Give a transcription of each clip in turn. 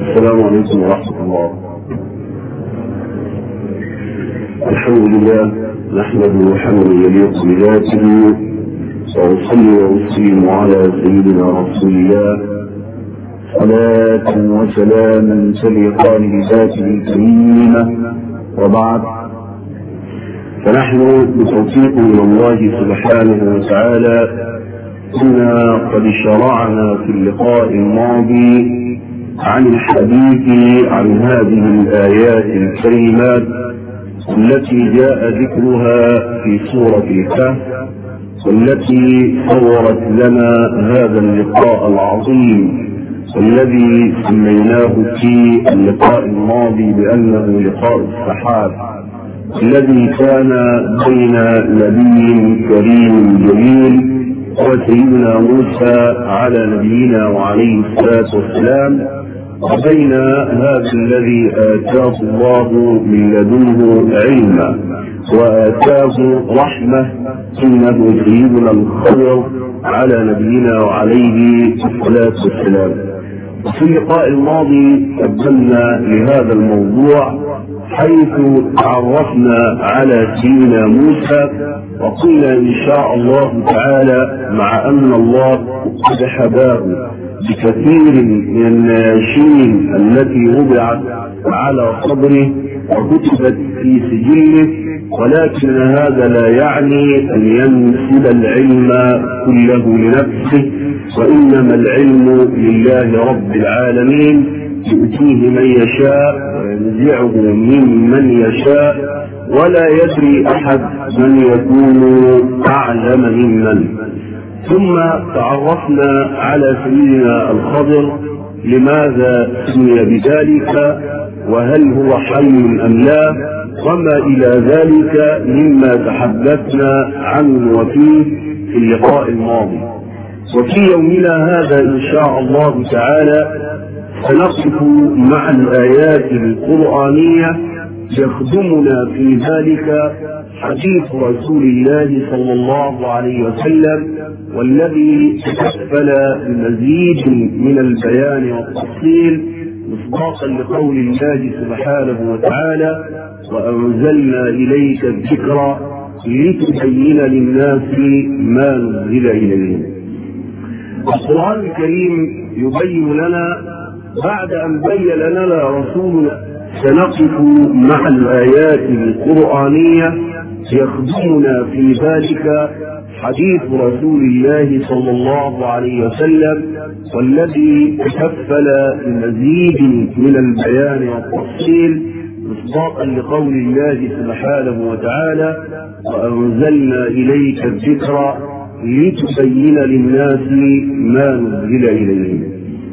السلام عليكم ورحمة الله الحمد لله نحمده حمدا يليق بذاته وأصلي وأسلم على سيدنا رسول الله صلاة وسلاما تليقان بذاته الكريمة وبعد فنحن بتوفيق من الله سبحانه وتعالى كنا قد شرعنا في اللقاء الماضي عن الحديث عن هذه الآيات الكريمات التي جاء ذكرها في سورة الكهف والتي صورت لنا هذا اللقاء العظيم الذي سميناه في اللقاء الماضي بأنه لقاء السحاب الذي كان بين نبي كريم جميل وسيدنا موسى على نبينا وعليه الصلاة والسلام وبين هذا الذي آتاه الله من لدنه علما وآتاه رحمة إنه سيدنا الخضر على نبينا وعليه الصلاة والسلام وفي اللقاء الماضي قدمنا لهذا الموضوع حيث تعرفنا على سيدنا موسى وقلنا ان شاء الله تعالى مع ان الله قد حباه بكثير من الناشين التي وضعت على صدره وكتبت في سجله ولكن هذا لا يعني ان ينسب العلم كله لنفسه وانما العلم لله رب العالمين يؤتيه من يشاء وينزعه ممن يشاء ولا يدري احد من يكون اعلم ممن ثم تعرفنا على سيدنا الخضر لماذا سمي بذلك وهل هو حي ام لا وما الى ذلك مما تحدثنا عنه وفيه في اللقاء الماضي وفي يومنا هذا ان شاء الله تعالى سنقف مع الآيات القرآنية يخدمنا في ذلك حديث رسول الله صلى الله عليه وسلم والذي تكفل بمزيد من البيان والتفصيل مصداقا لقول الله سبحانه وتعالى وأنزلنا إليك الذكر لتبين للناس ما نزل إليهم القرآن الكريم يبين لنا بعد أن بين لنا رسولنا سنقف مع الآيات القرآنية يخدمنا في ذلك حديث رسول الله صلى الله عليه وسلم والذي تكفل بمزيد من البيان والتفصيل مصداقا لقول الله سبحانه وتعالى وأنزلنا إليك الذكر لتبين للناس ما نزل إليهم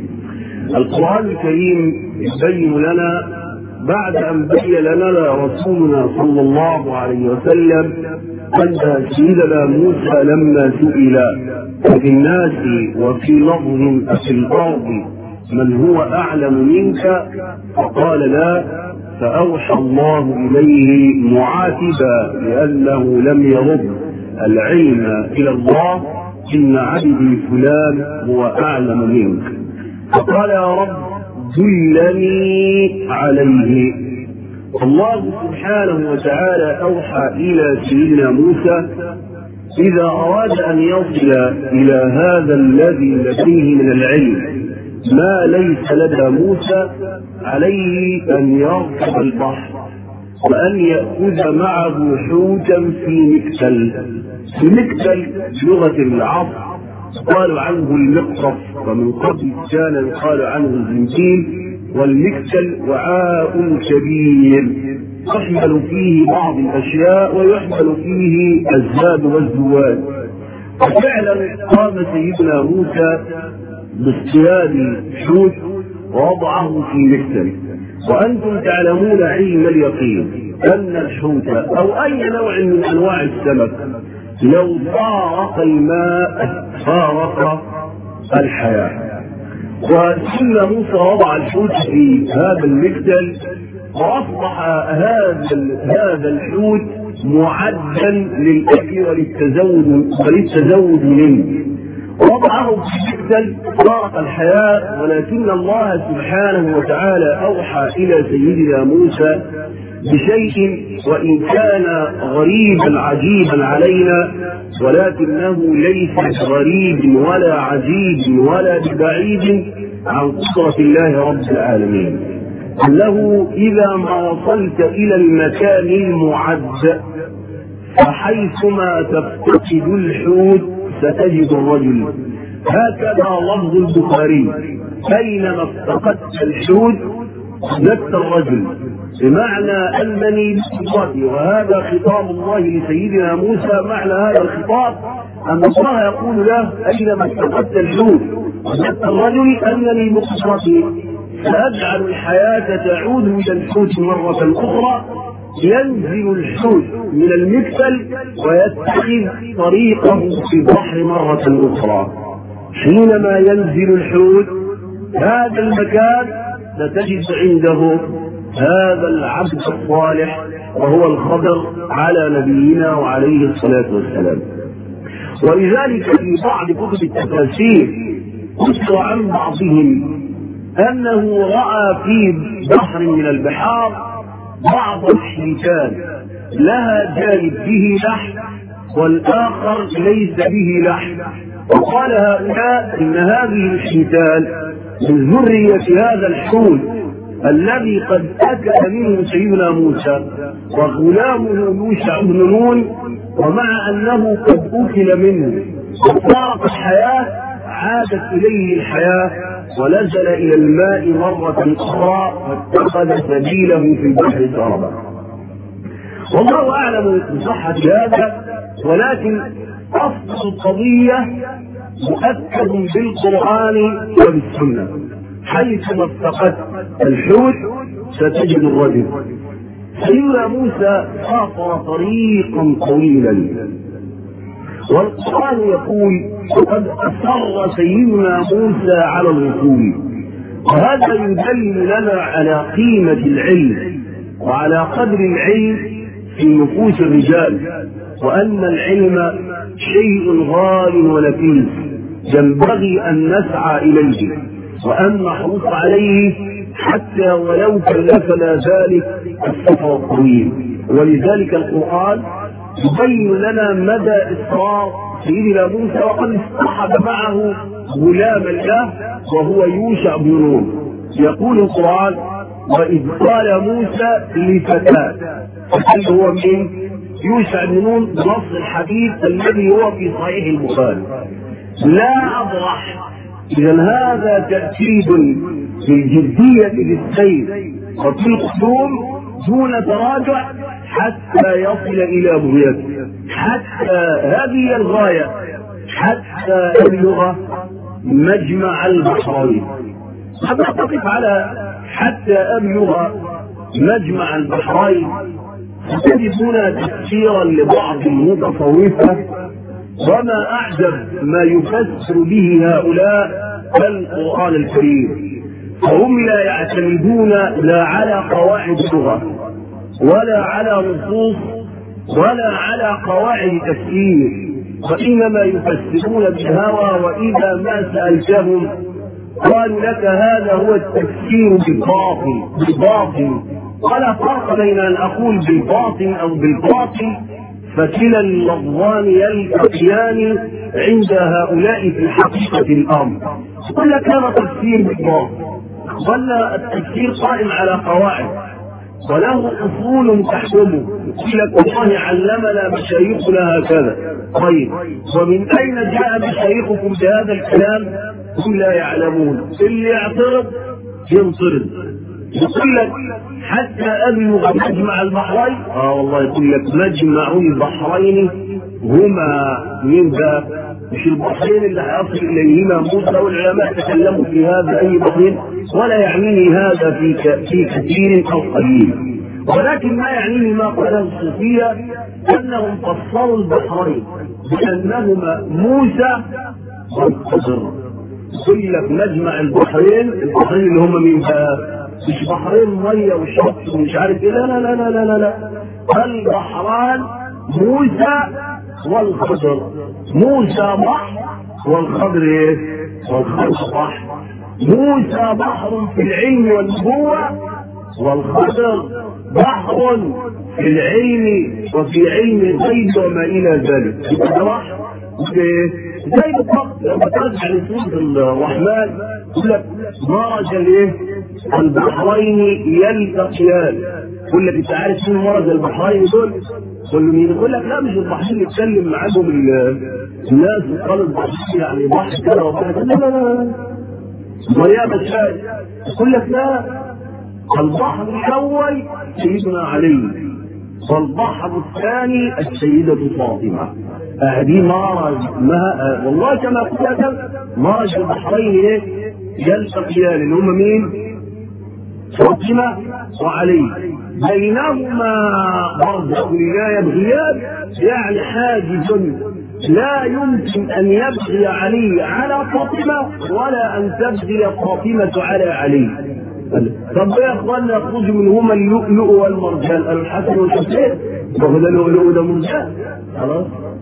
القرآن الكريم يبين لنا بعد أن بين لنا رسولنا صلى الله عليه وسلم أن سيدنا موسى لما سئل في الناس وفي لفظ أفي الأرض من هو أعلم منك فقال لا فأوحى الله إليه معاتبا لأنه لم يرد العلم إلى الله إن عبدي فلان هو أعلم منك فقال يا رب دلني عليه الله سبحانه وتعالى أوحى إلى سيدنا موسى إذا أراد أن يصل إلى هذا الذي لديه من العلم ما ليس لدى موسى عليه أن يركب البحر وأن يأخذ معه حوتا في مكتل في مكتل لغة العصر قالوا عنه المقصف ومن قبل كان يقال عنه الزنجيل والمكتل وعاء كبير يحمل فيه بعض الاشياء ويحمل فيه الزاد والزواد وفعلا قام سيدنا موسى باصطياد حوت ووضعه في مكتل وانتم تعلمون علم اليقين ان الحوت او اي نوع من انواع السمك لو فارق الماء فارق الحياة وسيدنا موسى وضع الحوت في هذا المكتل وأصبح هذا هذا الحوت معدا للأكل وللتزود وللتزود منه وضعه في المكتل فارق الحياة ولكن الله سبحانه وتعالى أوحى إلى سيدنا موسى بشيء وإن كان غريبا عجيبا علينا ولكنه ليس غريب ولا عجيب ولا ببعيد عن قدرة الله رب العالمين أنه إذا ما وصلت إلى المكان المعد فحيثما تفتقد الحوت ستجد الرجل هكذا لفظ البخاري بينما افتقدت الحوت وجدت الرجل بمعنى انني بقدرتي وهذا خطاب الله لسيدنا موسى معنى هذا الخطاب ان الله يقول له اينما افتقدت الحوت وجدت الرجل انني بقدرتي ساجعل الحياه تعود الى الحوت مره اخرى ينزل الحوت من المكتل ويتخذ طريقه في البحر مرة أخرى حينما ينزل الحوت هذا المكان ستجد عنده هذا العبد الصالح وهو الخضر على نبينا وعليه الصلاة والسلام ولذلك في بعض كتب التفاسير ذكر عن بعضهم أنه رأى في بحر من البحار بعض الحيتان لها جانب به لحم والآخر ليس به لحم وقال هؤلاء إن هذه الحيتان من ذرية هذا الحوت الذي قد أكل منه سيدنا موسى وغلامه يوشع بن نون ومع أنه قد أكل منه وفارق الحياة عادت إليه الحياة ونزل إلى الماء مرة أخرى واتخذ سبيله في البحر سربا والله أعلم بصحة هذا ولكن أصل القضية مؤكد بالقرآن وبالسنة حيثما افتقدت الحوت ستجد الرجل سيدنا موسى سافر طريقا طويلا والقرآن يقول وقد أصر سيدنا موسى على الوصول وهذا يدل لنا على قيمة العلم وعلى قدر العلم في نفوس الرجال وأن العلم شيء غال ونفيس ينبغي أن نسعى إليه وأن نحرص عليه حتى ولو كلفنا ذلك السفر الطويل ولذلك القرآن يبين لنا مدى إصرار سيدنا موسى وقد اصطحب معه غلاما له وهو يوشع بن نون يقول القرآن وإذ قال موسى لفتاة هل هو من يوشع بن نون بنص الحديث الذي هو في صحيح البخاري لا أبرح إذا هذا تأكيد للجدية للسير وفي القدوم دون تراجع حتى يصل إلى بغيته حتى هذه الغاية حتى يبلغ مجمع البحرين قد أقف على حتى أبلغ مجمع البحرين ستجدون تفسيرا لبعض المتصوفة وما أعجب ما يفسر به هؤلاء القرآن الكريم فهم لا يعتمدون لا على قواعد اللغة ولا على نصوص ولا على قواعد تفسير وإنما يفسرون بالهوى وإذا ما سألتهم قالوا لك هذا هو التفسير بالباطل بالباطل ولا فرق بين أن أقول بالباطل أو بالباطل فكلا اللفظان يلتقيان عند هؤلاء في حقيقة الأمر قل لك هذا تفسير بالباطل ولا التفسير قائم على قواعد وله اصول تحكمه يقول لك والله علمنا مشايخنا هكذا طيب ومن اين جاء مشايخكم بهذا الكلام هم لا يعلمون اللي يعترض ينطرد يقول لك حتى ابلغ مجمع البحرين اه والله يقول لك مجمع البحرين هما من ذا مش البحرين اللي هيصل اليهما موسى والعلماء تكلموا في هذا اي بحرين ولا يعنيني هذا في في كثير او قليل ولكن ما يعنيني ما قاله الصوفيه انهم فصلوا البحرين بانهما موسى والخضر يقول لك مجمع البحرين البحرين اللي هم من مش بحرين ميه وشط ومش عارف ايه لا لا لا لا لا لا البحران موسى والخضر موسى بحر والخضر ايه؟ والخضر بحر موسى بحر في العلم والنبوة والخضر بحر في العلم وفي علم الغيب وما إلى ذلك يبقى بحر زي بالضبط لما ترجع لسورة الرحمن يقول لك مرج الايه؟ البحرين يلتقيان يقول لك انت عارف مين مرج البحرين دول؟ تقول له مين؟ يقول لك لا مش البحرين يتكلم معاهم الناس قالوا البحرين يعني بحر كده وبحر لا لا لا مريم الشاي يقول لك لا البحر الاول سيدنا علي والبحر الثاني السيدة فاطمة هذه مرج ما والله كما قلت مرج البحرين ايه يلتقيان اللي هم مين؟ فاطمة وعلي بينهما برزخ لا يبغيان يعني حاجز لا يمكن ان يبغي علي على فاطمه ولا ان تبغي فاطمه على علي طب يا اخوانا يخرج منهما اللؤلؤ والمرجان الحسن والحسين وهو ده اللؤلؤ ده مرجان خلاص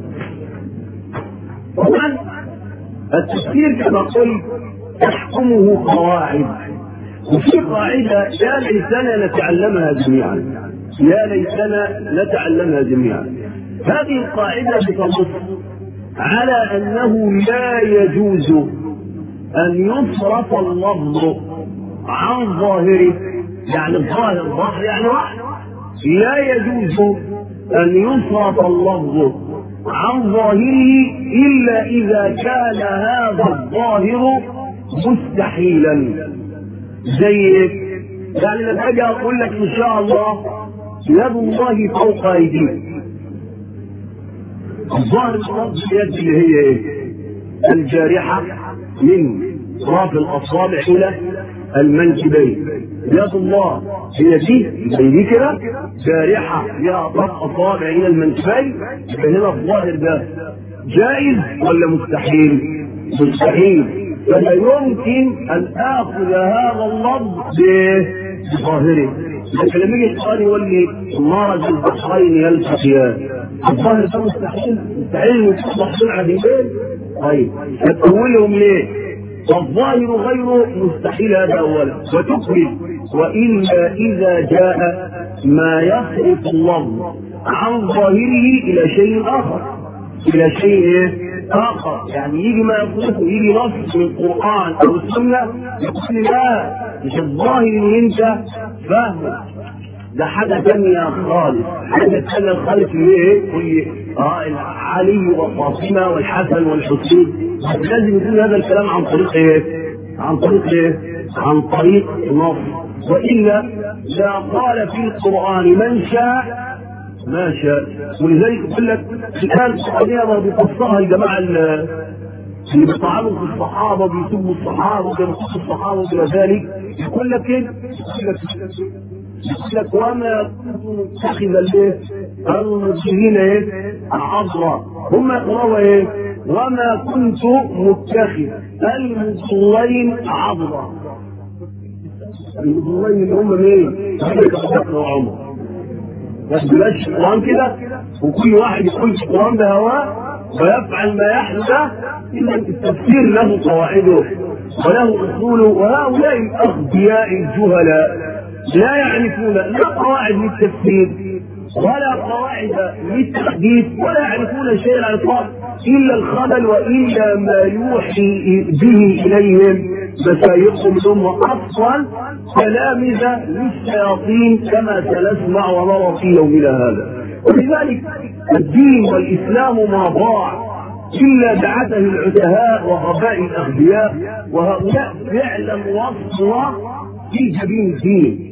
طبعا التفسير كما قلت تحكمه قواعد وفي قاعدة يا ليتنا نتعلمها جميعا يا ليتنا نتعلمها جميعا هذه القاعدة بتنص على أنه لا يجوز أن يصرف اللفظ عن ظاهره يعني الظاهر بحر يعني بحر لا يجوز أن يصرف اللفظ عن ظاهره إلا إذا كان هذا الظاهر مستحيلا زي يعني لما أجي أقول لك إن شاء الله يد الله فوق أيديك الظاهر اللفظ اليد اللي هي ايه؟ الجارحة من اطراف الاصابع الى المنكبين يد الله هي دي زي دي كده جارحة لها اطراف اصابع الى المنكبين يبقى هنا الظاهر ده جائز ولا مستحيل؟ مستحيل فلا يمكن ان اخذ هذا اللفظ بظاهره لكن لما يجي السؤال يقول لي مرج البحرين يلتقيان الظاهر ده مستحيل مستحيل يصبح عديدين طيب هتقولهم ليه؟ والظاهر غير مستحيل هذا اولا وتكمل والا اذا جاء ما يصرف اللفظ عن ظاهره الى شيء اخر الى شيء اخر يعني يجي ما يصرفه يجي نص من القران او السنه يقول لا مش الظاهر اللي انت فاهمه ده حاجة تانية خالص حاجة تانية خالص اللي ايه؟ كل اه علي وفاطمة والحسن والحسين لازم يكون هذا الكلام عن طريق ايه؟ عن طريق ايه؟ عن طريق نص والا لا قال في القرآن من شاء ما شاء ولذلك يقول لك الآن القضية بيفسرها الجماعة اللي بيطعنوا في الصحابة وبيسبوا الصحابة وبينقصوا الصحابة وغير ذلك يقول لك ايه؟ يقول لك يقول لك وما كنت متخذ الايه؟ المسلمين ايه؟ عذرا هم يقرأوا ايه؟ وما كنت متخذ المصلين عذرا المصلين اللي هم مين؟ ابو بكر وعمر بس بلاش القرآن كده وكل واحد يقول في القرآن بهواه ويفعل ما يحدث إلا التفسير له قواعده وله أصوله وهؤلاء الأغبياء الجهلاء لا يعرفون لا قواعد للتفسير ولا قواعد للتحديث ولا يعرفون شيئا عن الإطلاق إلا الخبل وإلا ما يوحي به إليهم مشايخهم ثم أصلا تلامذة للشياطين كما سنسمع ونرى في يومنا هذا ولذلك الدين والإسلام ما ضاع إلا بعثه العتهاء وغباء الأغبياء وهؤلاء فعلا وصلوا في جبين الدين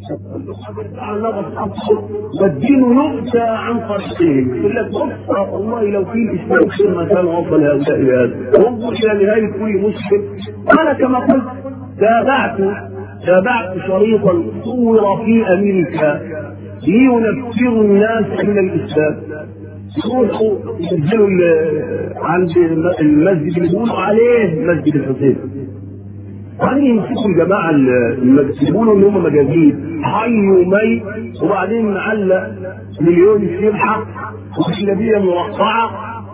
والدين يؤتى عن طريقهم يقول لك بص والله لو في الاسلام خير ما كان وصل هؤلاء الى هذا انظر الى نهايه كل مسلم انا كما قلت تابعت تابعت شريطا صور في امريكا لينفروا الناس من الاسلام يروحوا ينزلوا عند المسجد اللي بيقولوا عليه مسجد الحسين وبعدين يمسكوا الجماعه المسجد يقولوا ان هم مجازين حي وميت وبعدين معلق مليون شبحه وجلابيه مرقعه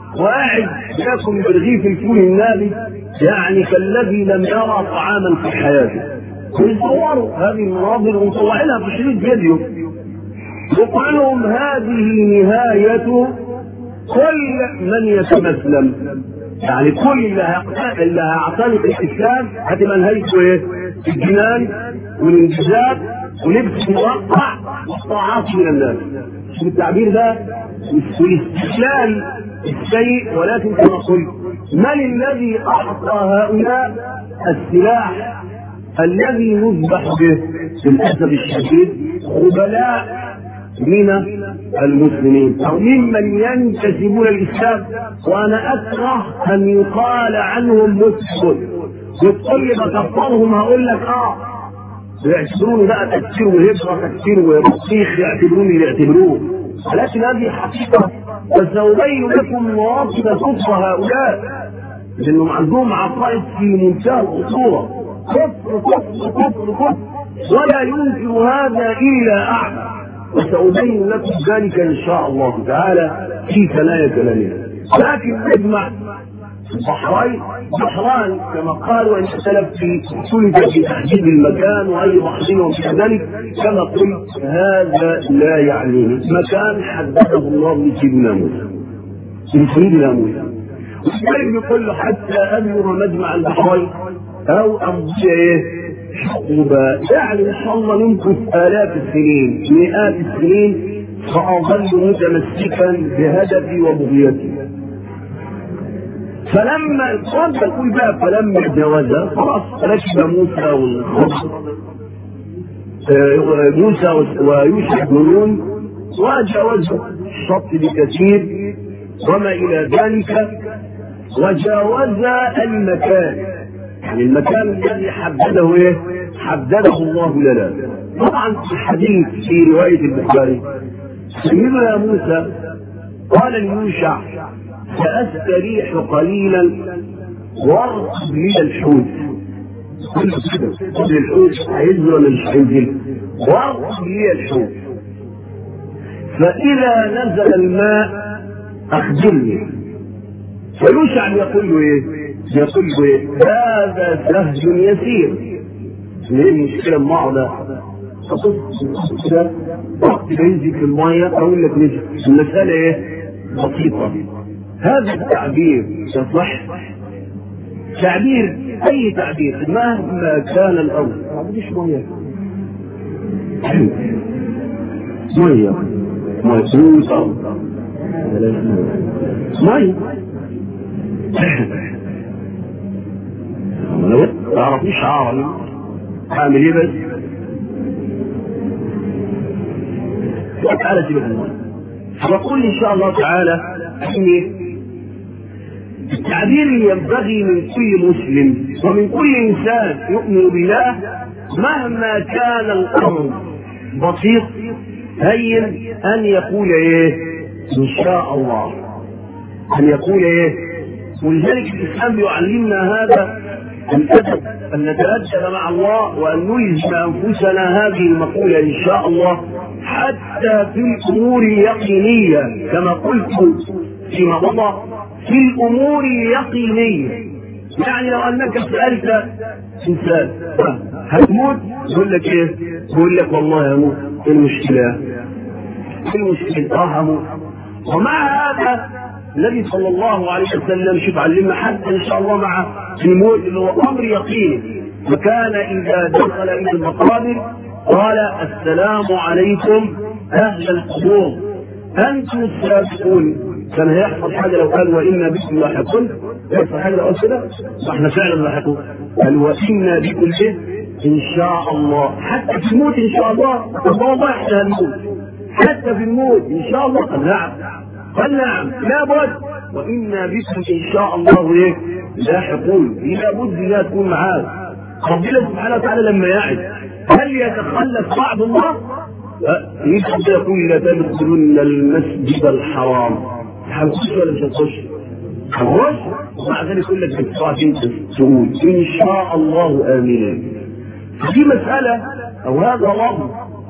وقاعد ياكل من رغيف الفول النابي يعني كالذي لم يرى طعاما في حياته ويصوروا هذه المناظر ومطلعينها في شريط فيديو يقول لهم هذه نهاية كل من يتمسلم يعني كل اللي هيعتنق اللي هيعتنق الاسلام هتبقى نهايته ايه؟ الجنان والانجازات ولبس مرقع والطاعات من الناس شوف التعبير ده والاستسلام السيء ولكن كما قلت من الذي اعطى هؤلاء السلاح الذي يذبح به للاسف الشديد خبلاء من المسلمين او ممن ينتسبون الاسلام وانا اكره ان يقال عنهم مسلم وتقول لي بكفرهم هقول لك اه يعتبروني بقى تكفير وهجره تكفير وبطيخ يعتبروني يعتبروه ولكن هذه حقيقه وسأبين لكم مواطن كفر هؤلاء لانهم عندهم عقائد في منتهى الخطوره كفر كفر كفر كفر ولا ينكر هذا الا اعمى وسأبين لكم ذلك إن شاء الله تعالى في ثنايا كلامنا لكن نجمع البحرين بحران كما قالوا ان اختلف في سلطة في تحديد المكان واي بحرين وفي ذلك كما قلت هذا لا يعنيه مكان حدده الله لسيدنا موسى لسيدنا موسى وكان يقول له حتى امر مجمع البحرين او امضي ايه حقوبة يعني ان شاء الله نمكث الاف السنين مئات السنين فاظل متمسكا بهدفي وبغيتي فلما قد تقول بقى فلما جوزها خلاص ركب موسى والخضر موسى ويوسف بن نون وجاوزوا الشط بكثير وما الى ذلك وجاوزا المكان يعني المكان الذي حدده ايه؟ حدده الله لنا. طبعا في الحديث في رواية البخاري سيدنا موسى قال ليوشع سأستريح قليلا وارقب لي الحوت. كل كده كل الحوت هينزل ولا مش هينزل؟ وارقب لي الحوت. فإذا نزل الماء أخبرني. فيوشع يقول له إيه؟ يقول له هذا سهل يسير ايه المشكله مع ده كده وقت بينزل في الميه اقول لك نزل المساله ايه بسيطه هذا التعبير يصح تعبير اي تعبير مهما كان الامر ما عنديش ميه ميه ميه ميه لو تعرفيش عربي اعمل ايه بس تعالى سيبك فقل ان شاء الله تعالى ان التعبير ينبغي من كل مسلم ومن كل انسان يؤمن بالله مهما كان الامر بسيط هين ان يقول ايه ان شاء الله ان يقول ايه ولذلك الاسلام يعلمنا هذا الادب ان نتادب مع الله وان نلزم انفسنا هذه المقوله ان شاء الله حتى في الامور اليقينيه كما قلت فيما مضى في الامور اليقينيه يعني لو انك سالت انسان هتموت يقول لك ايه؟ يقول لك والله هموت ايه المشكله؟ ايه المشكله؟ اه هموت ومع هذا النبي صلى الله عليه وسلم شوف علمنا حتى ان شاء الله مع الموت اللي هو امر يقيني وكان اذا دخل الى المقابر قال السلام عليكم اهل القبور انتم السابقون كان هيحصل حاجه لو قال وانا بكم لاحقون يحصل حاجه لو قال كده فاحنا فعلا لاحقون قال وانا بكم ايه ان شاء الله حتى في الموت ان شاء الله الله احنا هنموت حتى في الموت ان شاء الله قال نعم قال نعم لابد وانا بكم ان شاء الله ايه لاحقون لابد لا تكون معاه ربنا سبحانه وتعالى لما يعد هل يتخلف بعض الله؟ يجب يقول لا تدخلن المسجد الحرام هنخش ولا مش هنخش؟ هنخش ومع ذلك يقول لك بتطلع انت تقول ان شاء الله امنين دي مساله او هذا لفظ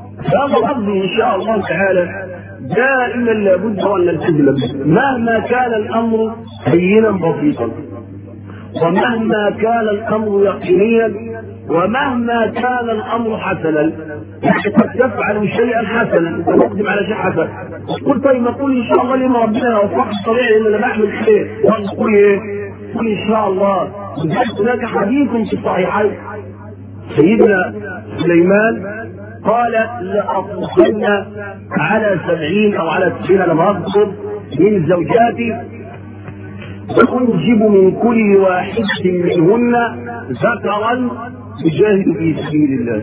هذا قصدي ان شاء الله تعالى دائما لابد ان نلتزم به مهما كان الامر هينا بسيطا ومهما كان الامر يقينيا ومهما كان الامر حسنا يعني قد تفعل شيئا حسنا تقدم على شيء حسن قل طيب نقول ان شاء الله لما ربنا يوفقك طبيعي ان انا بعمل خير تقول ايه؟ قل ان شاء الله هناك حديث في الصحيحين سيدنا سليمان قال لأطلقن على سبعين أو على تسعين لما أذكر من زوجاتي وأنجب من كل واحدة منهن ذكرا يجاهد في سبيل الله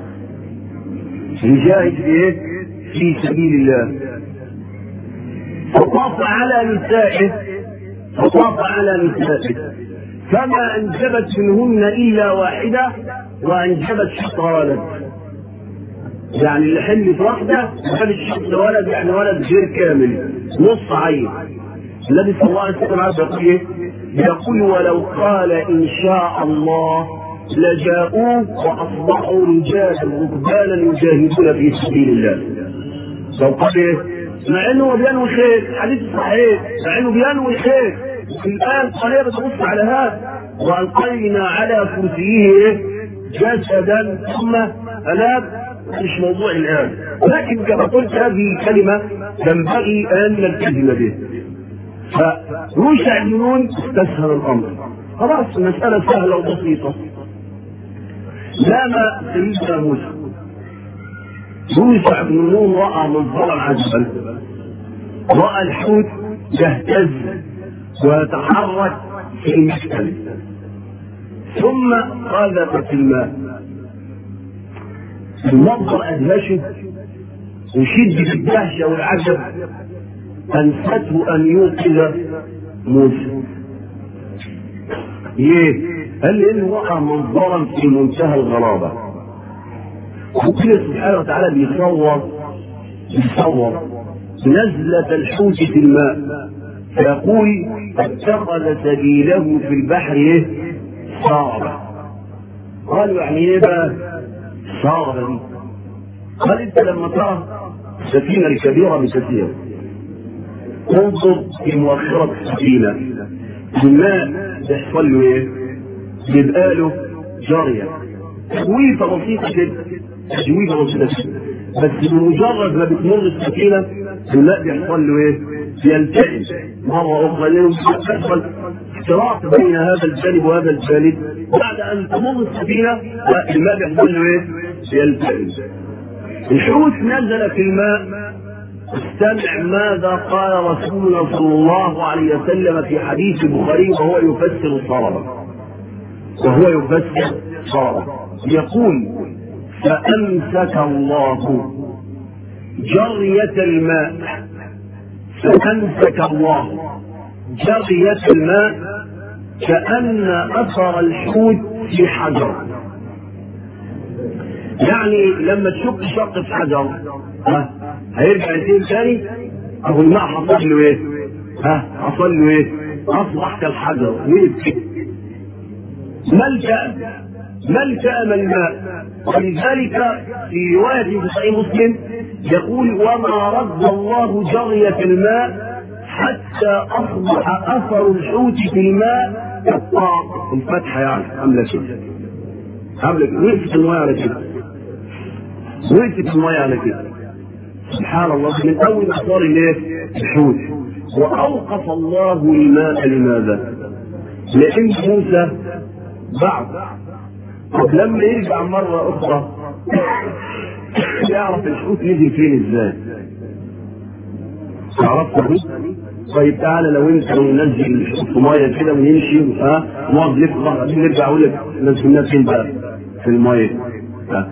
يجاهد في إيه؟ في سبيل الله فطاف على نسائه فطاف على نسائه فما أنجبت منهن إلا واحدة وأنجبت شطر ولد يعني اللي حملت واحدة وجابت شطر ولد يعني ولد غير كامل نص عين النبي صلى الله عليه وسلم عز يقول ايه؟ يقول ولو قال ان شاء الله لجاءوه واصبحوا رجالا ركبانا يجاهدون في سبيل الله. لو قال ايه؟ مع انه بينوي خير حديث صحيح مع انه بينوي خير الان قال بتبص على هذا والقينا على كرسيه ايه؟ جسدا ثم اناب مش موضوع الان لكن كما قلت هذه كلمه ينبغي ان نلتزم به فيوشع بن نون استسهل الامر خلاص المسألة سهلة وبسيطة لام سيدنا موسى يوشع بن نون رأى منظرا عجبا رأى الحوت يهتز ويتحرك في المسكن ثم قذف في الماء المنظر أدهشه وشدة الدهشة والعجب أنسته أن يوقظ موسى. ليه؟ قال لي إنه رأى منظرا في منتهى الغرابة. ربنا سبحانه وتعالى بيصور بيصور نزلة الحوت في الماء فيقول اتخذ سبيله في البحر ايه؟ صارا. قالوا يعني ايه بقى؟ صارا دي. قال انت لما ترى سفينة الكبيرة بكثير انظر في مؤخرة السفينة الماء يحصل له ايه؟ يبقى له جارية تجويفة بسيطة كده تجويفة بسيطة كده بس بمجرد ما بتمر السفينة الماء بيحصل له ايه؟ بيلتئم مرة أخرى لأنه بيحصل اختراق بين هذا الجانب وهذا الجانب بعد أن تمر السفينة الماء بيحصل له ايه؟ بيلتئم الحوت نزل في الماء استمع ماذا قال رسولنا صلى الله عليه وسلم في حديث البخاري وهو يفسر الصلبة وهو يفسر الصلبة يقول فأمسك الله جرية الماء فأمسك الله جرية الماء كأن أثر الحوت في حجر يعني لما تشق شق في حجر ها هيرجع ينتهي تاني اهو الماء حصل له ايه؟ ها حصل له ايه؟ اصبح كالحجر وقف ملجأ ملجأ من الماء ولذلك في رواية في صحيح مسلم يقول وما رد الله جرية الماء حتى أصبح أثر الحوت في الماء كالطاق الفتحة يعني عاملة كده عاملة كده وقفت الماء على كده وقفت الماء على كده سبحان الله من اول اخبار الايه؟ الحوت واوقف الله الماء لماذا؟ لان موسى بعد طب لما يرجع مره اخرى يعرف الحوت نزل فين ازاي؟ عرفت طيب تعالى لو انت ننزل الحوت في ميه كده ونمشي ها نقعد نلف بعدين نرجع اقول لك نزلناه فين بقى؟ في الميه ها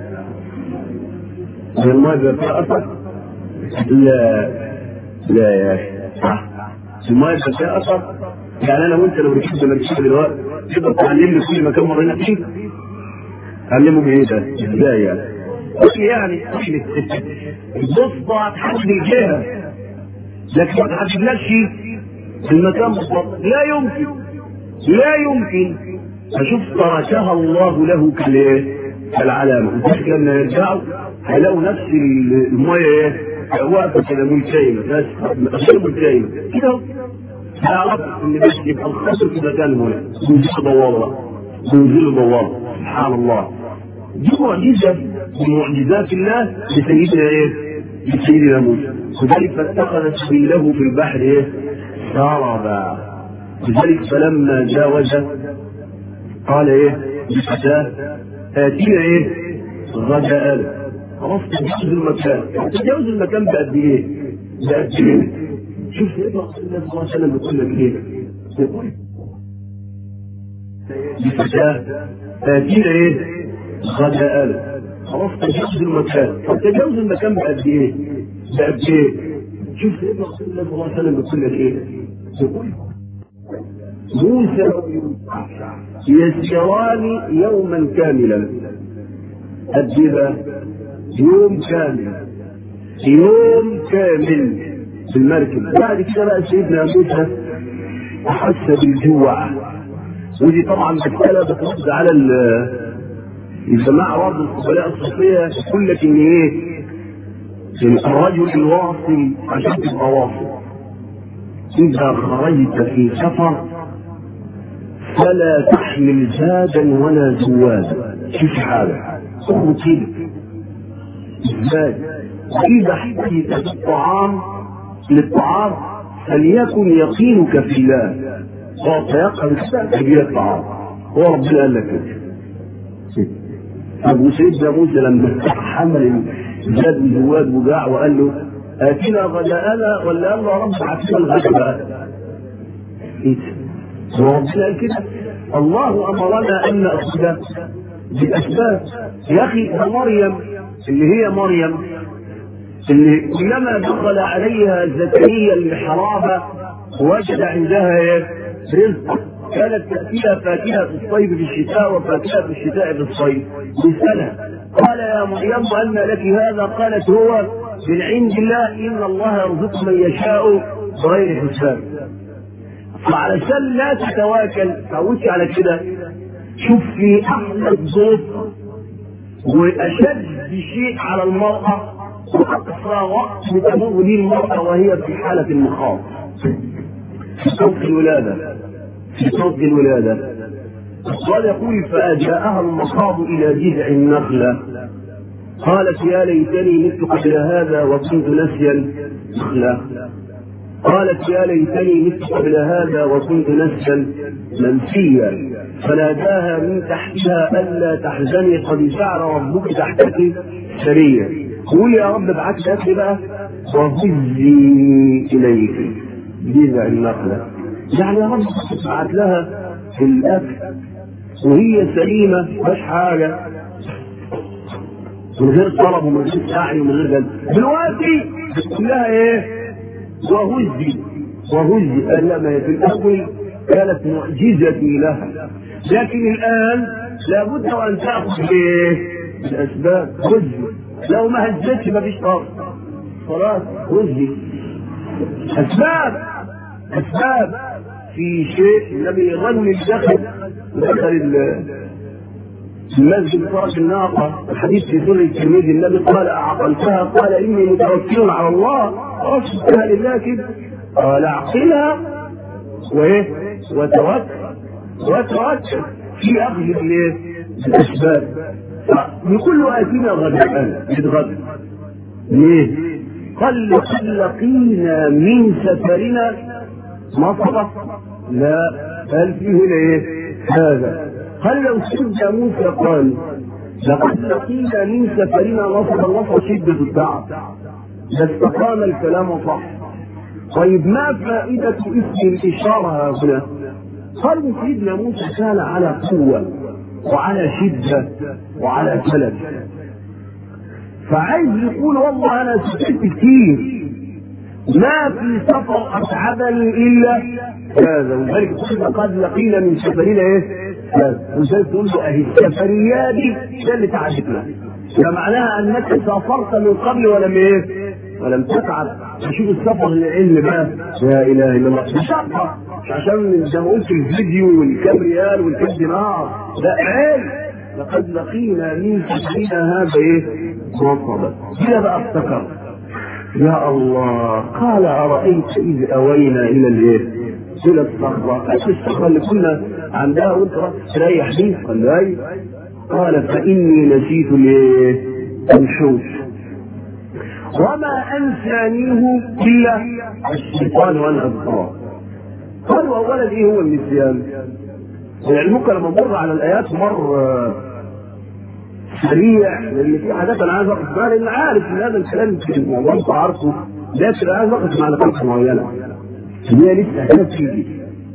الميه بقى فيها اثر لا لا يا اخي صح الماء يبقى فيها اثر يعني انا وانت لو ركبت مركبه دلوقتي تقدر تعلمني كل مكان مرينا فيه علمهم ايه ده ازاي يعني يعني البسطة هتحدد الجهة لكن ما تحددلكش المكان بالضبط لا يمكن لا يمكن فشوف تركها الله له كالايه العلامه وذلك لما يرجعوا هيلاقوا نفس الميه ايه واقفه كده ملتئمه بس غير ملتئمه كده هيعرف ان بس يبقى الخطر في مكان هنا بينزلوا دواره بقى بينزلوا دواره سبحان الله دي معجزه من معجزات الله لسيدنا ايه؟ لسيدنا موسى وذلك فاتخذ سبيله في البحر ايه؟ سربا لذلك فلما جاوز قال ايه؟ لفتاه اتينا ايه؟ غداء خلاص تجاوز المكان تجاوز المكان بقد ايه؟ بقد ايه؟ شوف سيدنا رسول الله صلى الله عليه وسلم بيقول لك ايه؟ يقول لفتاه اتينا ايه؟ غداء خلاص تجاوز المكان طب تجاوز المكان بقد ايه؟ بقد ايه؟ شوف سيدنا رسول الله صلى الله عليه وسلم بيقول لك ايه؟ يقول موسى يسيران يوما كاملا قد ايه بقى؟ يوم كامل يوم كامل في المركب بعد كده بقى سيدنا موسى احس بالجوع ودي طبعا مساله بترد على الجماعه برضه القبلاء الصوفيه يقول لك ان ايه؟ إن الرجل الواصل عشان تبقى واصل إذا خرجت في سفر فلا تحمل زادا ولا زوادا شوف حالك خذ كده ازاي وإذا احتجت الطعام للطعام فليكن يقينك في الله هو تيقن تجي الطعام هو ربنا قال لك كده أبو سيدنا موسى لما حمل زاد الزواد وجاع وقال له آتنا غداءنا ولا قال له يا رب عافينا الغدا بقى إيه هو ربنا قال كده الله أمرنا أن نأخذ بالأسباب يا أخي ده مريم اللي هي مريم اللي كلما دخل عليها زكريا المحراب وجد عندها ايه؟ رزق كانت تأتيها فاكهة في الصيف في الشتاء وفاكهة في الشتاء في الصيف بسنة قال يا مريم أن لك هذا قالت هو من عند الله إن الله يرزق من يشاء بغير حساب فعلشان لا تتواكل تعودش على كده شوف في أحمد ضيف وأشد شيء على المرأة وأقصى وقت بتمر به المرأة وهي في حالة المخاض في صوت الولادة في صوت الولادة قال يقول فأجاءها المخاض إلى جذع النخلة قالت يا ليتني مت قبل هذا وكنت نسيا نخلة قالت يا ليتني مت قبل هذا وكنت نسيا منسيا فناداها من تحتها ألا تحزني قد جعل ربك تحتك سريا قول يا رب ابعث لي أكل بقى وهزي إليك جذع النخلة يعني يا رب ابعث لها في الأكل وهي سليمة مش حاجة من غير طلب ومن غير سعي ومن غير جد دلوقتي بتقول لها ايه؟ وهزي وهزي قال لا ما هي في الاول كانت معجزتي لها لكن الان لابد وان تاخذ بايه؟ بالاسباب هزي لو ما هزتش ما فيش طاقه خلاص هزي اسباب اسباب في شيء النبي يغني الدخل دخل المسجد فرج الناقة الحديث في سنة الترمذي النبي قال أعقلتها قال إني متوكل على الله أشركها لله كده قال أعقلها وإيه وتوكل وتوكل في أخذ الإيه الأسباب بكل آتينا غدا يتغدى ليه؟ قال قد لقينا من سفرنا مطرة لا قال فيه هنا ايه هذا قال لو سيدنا موسى قال لقد لقينا من سفرنا نصب النصر شدة التعب لاستقام الكلام صح طيب ما فائدة اسم الإشارة هنا؟ قال سيدنا موسى كان على قوة وعلى شدة وعلى كلب فعايز يقول والله أنا سكت كتير ما في سفر أتعبني إلا هذا ولذلك قلنا قد لقينا من سفرنا إيه؟ هذا ولذلك تقول له أهي السفرية دي ده اللي تعبتنا فمعناها أنك سافرت من قبل ولم إيه؟ ولم تتعب تشوف السفر للعلم بقى لا إله إلا الله مشقة مش عشان زي ما قلت الفيديو والكام ريال والكام دينار لا علم لقد لقينا من سفرنا هذا ايه؟ نصبا كده بقى افتكر يا الله قال أرأيت إذ أوينا إلى الإيه؟ إلى الصخرة، أيش الصخرة اللي كنا عندها وأنت تريح دي؟ قال له أيوه. قال فإني نسيت الإيه؟ الحوت. وما أنسانيه إلا الشيطان وأن أذكره. قالوا أولا إيه هو النسيان؟ ولعلمك لما مر على الآيات مر سريع لان في حاجات انا عايز اقف معاها لان عارف ان هذا الكلام في الموضوع انت عارفه لكن عايز اقف مع نقاط معينه هي لسه حاجات تيجي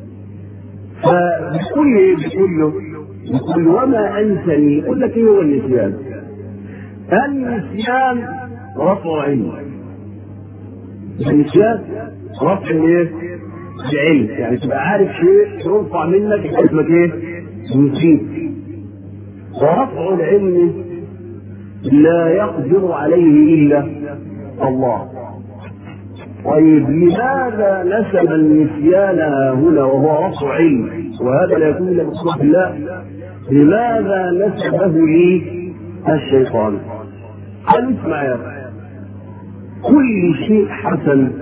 فبيقول ايه بيقول له بيقول له وما انسني يقول لك ايه هو النسيان؟ النسيان رفع علم النسيان رفع ايه؟ العلم يعني تبقى عارف شيء يرفع منك اسمك ايه؟ نسيت ورفع العلم لا يقدر عليه الا الله طيب لماذا نسب النسيان هنا وهو رفع علم وهذا لا يكون الا بقدره الله لماذا نسبه لي الشيطان قال اسمع يا كل شيء حسن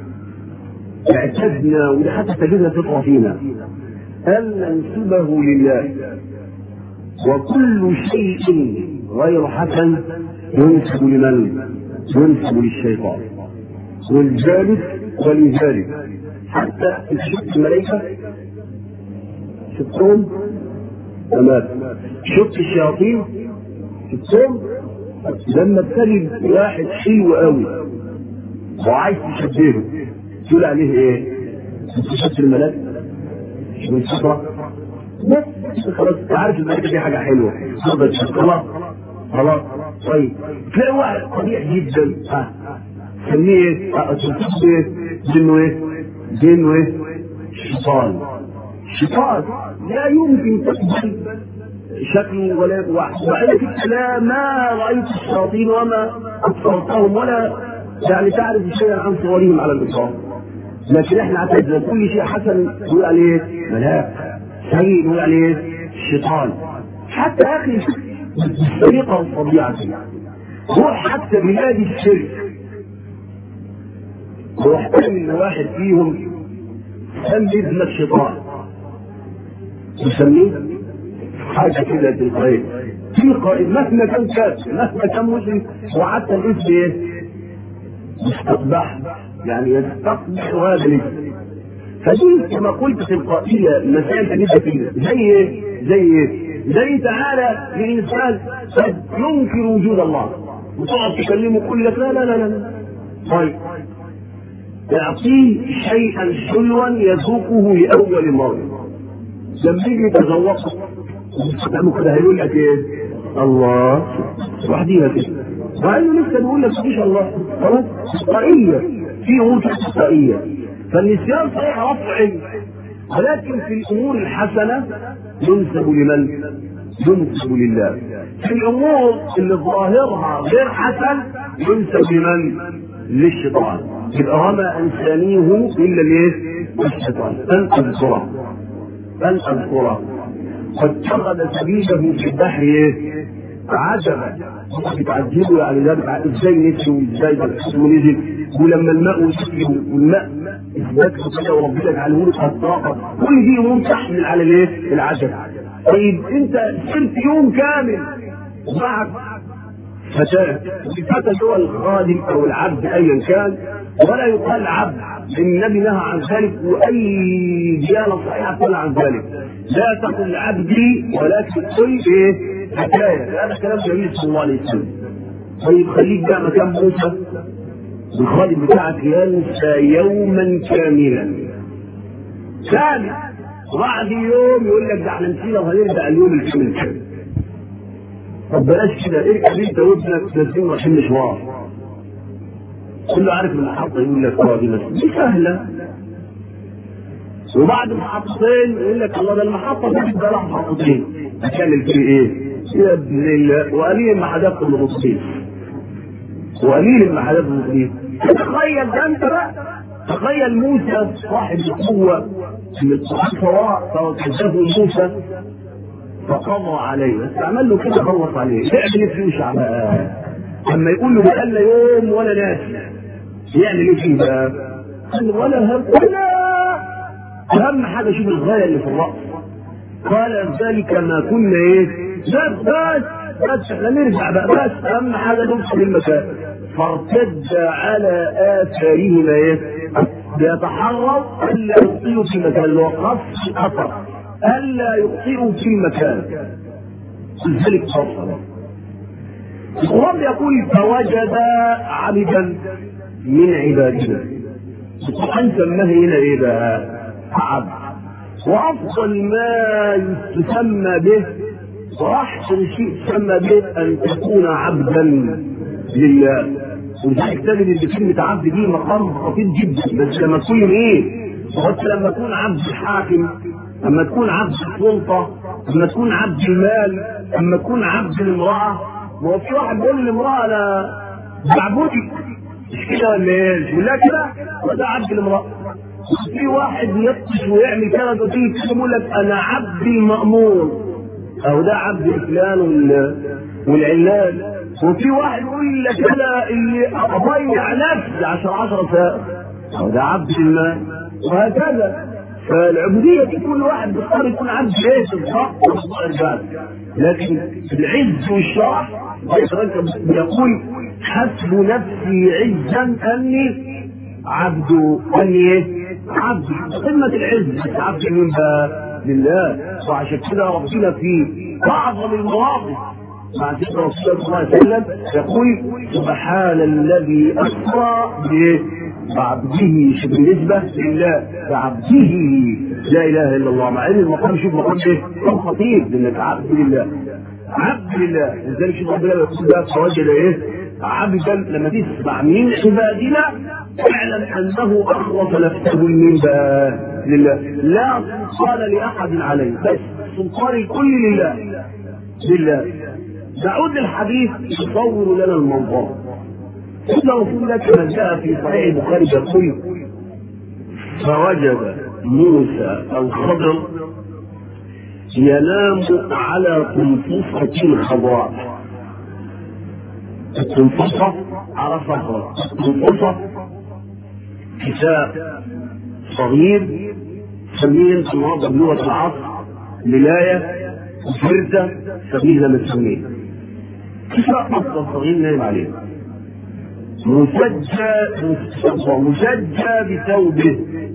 اعتدنا وده حتى تجدها فطره فينا ان ننسبه لله وكل شيء غير حسن ينسب لمن؟ ينسب للشيطان ولذلك ولذلك حتى شفت الملائكة شفتهم تمام شفت الشياطين شفتهم لما تجد واحد حلو قوي وعايز تشبهه تقول عليه ايه؟ انت شفت الملاك؟ مش من الفطره؟ بس خلاص انت عارف الملائكه دي حاجه حلوه تقدر خلاص خلاص طيب تلاقي واحد قبيح جدا ها سميه ايه؟ اه تنصحه ايه؟ جنه ايه؟ جنه ايه؟ شيطان شيطان لا يمكن تقبل شكل ولا وعلى فكره ما رايت الشياطين وما ابصرتهم ولا يعني تعرف شيئا عن صورهم على الاطلاق لكن احنا اعتدنا كل شيء حسن نقول عليه ملاك سيء نقول عليه الشيطان حتى يا اخي بالطريقه الطبيعه روح حتى بلاد الشرك روح ان واحد فيهم سمي ابنك شيطان يسميه حاجه كده تلقائيه تلقائي مهما كان كافر مهما كان مسلم وحتى الاسم ايه؟ مستقبح يعني يستقبح هذا الاسم فدي كما قلت تلقائية مسائل جدا فيها زي ايه؟ زي ايه؟ زي تعالى لإنسان قد ينكر وجود الله وتقعد تكلمه كل لك لا لا لا لا طيب اعطيه شيئا حلوا يذوقه لأول مرة لما يجي يتذوقه تعمل كده هيقول لك ايه؟ الله وحديها كده وقال لسه بيقول لك مفيش الله خلاص تلقائية في امور تلقائية فالنسيان صحيح رفع علم ولكن في الامور الحسنه ينسب لمن؟ ينسب لله. في الامور اللي ظاهرها غير حسن ينسب لمن؟ للشيطان. يبقى وما انسانيه الا الايه؟ الشيطان. ان اذكره. ان اذكره. واتخذ سبيله في البحر ايه؟ عجبا بتعجبوا يعني ده ازاي نسي وازاي ده ونزل ولما الماء وسقي والماء اثبات كده وربنا يجعله لك الطاقه كل دي امور تحمل على الايه؟ العجب طيب انت سرت يوم كامل معك فتاة الفتى هو الخادم او العبد ايا كان ولا يقال عبد النبي نهى عن ذلك واي ديانه صحيحه تنهى عن ذلك لا تقل عبدي ولكن قل ايه؟ حكايه هذا كلام جميل صلى الله عليه وسلم طيب خليك بقى مكان موسى الخادم بتاعك ينسى يوما كاملا كامل وبعد يوم يقول لك ده احنا نسينا وهنرجع اليوم الكامل كامل طب بلاش كده اركب انت وابنك نازلين رايحين مشوار كله عارف المحطة يقول لك اه دي دي سهلة وبعد محطتين يقول لك الله ده المحطة دي ده لها محطتين هتعمل فيه ايه؟ يا ابن الله وقليل ما حدث المغصبين وقليل ما حدث المغصبين تخيل ده انت بقى تخيل موسى صاحب القوة من الصحابة سواء كذبه موسى فقضى عليه بس عمل له كده خلص عليه يعمل ايه فيه شعبان لما يقول له بقى لنا يوم ولا ناس يعمل ايه فيه بقى؟ قال ولا هم ولا اهم حاجه شوف الغايه اللي في الراس قال ذلك ما كنا ايه بس بس بس احنا نرجع بقى بس اهم حاجه نوصل المكان فارتد على اثارهما ايه بيتحروا الا يخطئوا في المكان اللي هو قص الاثر الا يخطئوا في المكان لذلك فصل القرآن يقول فوجد عبدا من عبادنا القرآن سماه هنا ايه بقى؟ عبد وافضل ما يسمى به واحسن شيء تسمى به ان تكون عبدا لله ولذلك تجد ان كلمه عبد دي مقام خطير جدا بس لما تكون ايه؟ بس لما تكون عبد الحاكم لما تكون عبد السلطه لما تكون عبد المال لما تكون عبد الامراه ما هو في واحد بيقول للامراه انا بعبدك مش كده ولا ايه؟ مش لا كده وده عبد الامراه في واحد يبطش ويعمل كده تقول يقول لك انا عبد المامور او ده عبد الفلان والعلان وفي واحد يقول لك انا اللي اضيع نفسي عشان 10 ساعات او ده عبد المال وهكذا فالعبودية دي كل واحد بيختار يكون عبد ايه بالظبط والله لكن العز والشرف بيقول حسب نفسي عزا اني عبد اني ايه؟ عبد قمة العز عبد من لله وعشان كده ربنا في اعظم المواقف مع ذكر رسول الله صلى الله عليه وسلم يقول سبحان الذي اسرى بعبده شوف بالنسبه لله بعبده لا اله الا الله مع ان المقام شوف مقام ايه؟ مقام خطير لانك عبد لله عبد لله لذلك شوف ربنا يقول بقى فوجد ايه؟ عبدا لما تسمع من عبادنا اعلم انه اخلص نفسه من لله لا سلطان لاحد عليه بس سلطان الكل لله لله نعود للحديث يصور لنا المنظر إن رسول الله كما جاء في صحيح البخاري يقول فوجد موسى الخضر ينام على قنفصة خضراء القنفصة على صخرة القنفصة كتاب صغير سميه النهارده بلغة العصر ولاية وفردة سميه لما تسميه كتاب أفضل صغير نايم عليه مسجى مسجى بثوبه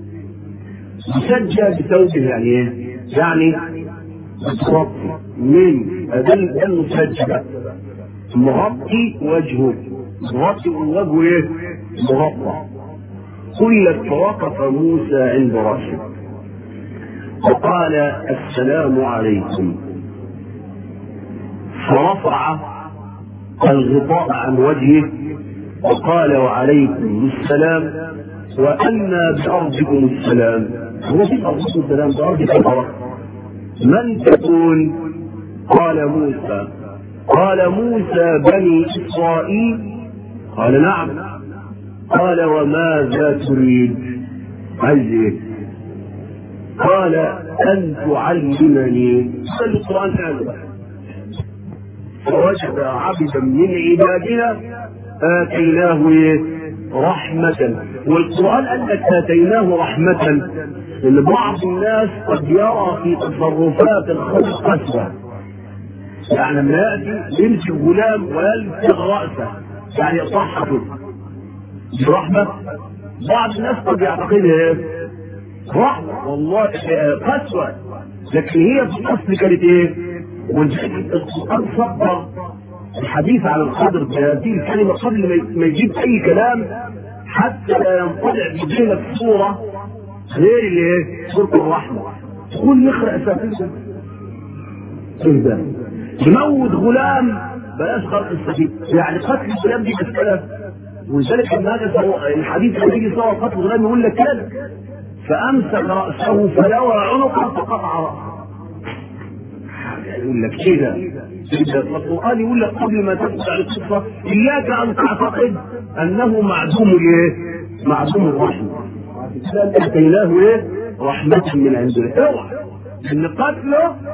مسجى بثوبه يعني ايه؟ يعني متغطي من ده المسجى مغطي وجهه مغطي وجهه ايه؟ مغطى قل فوقف موسى عند راسه وقال السلام عليكم فرفع الغطاء عن وجهه وقال وعليكم السلام وأنا بأرضكم السلام هو في أرضكم السلام بأرضك الأرض من تكون قال موسى قال موسى بني إسرائيل قال نعم قال وماذا تريد عايز ايه قال أن تعلمني قال القرآن هذا فوجد عبدا من عبادنا آتيناه إيه؟ رحمة والقرآن قال لك آتيناه رحمة إن بعض الناس قد يرى في تصرفات الخلق قسوة يعني لما يأتي يمسك غلام ويلفظ رأسه يعني يصحته برحمة بعض الناس قد يعتقدها ايه؟ رحمة والله قسوة لكن هي في الأصل كانت ايه؟ والقرآن صبر الحديث عن القدر بهذه الكلمة قبل ما يجيب أي كلام حتى لا ينطلع بذهنك صورة غير اللي ايه؟ صورة الرحمة تقول يقرأ سفينة ايه ده؟ يموت غلام بلاش خلق السفينة يعني قتل الغلام دي مسألة ولذلك لما هذا الحديث لما يجي صور قتل الغلام يقول لك كده فأمسك رأسه فلوى عنقه فقطع رأسه يقول لك كده القرآن يقول لك قبل ما تدخل على القصة إياك أن تعتقد أنه معدوم الإيه؟ معدوم الرحمة آتيناه إيه؟ رحمة من عندنا اوعى إن قتله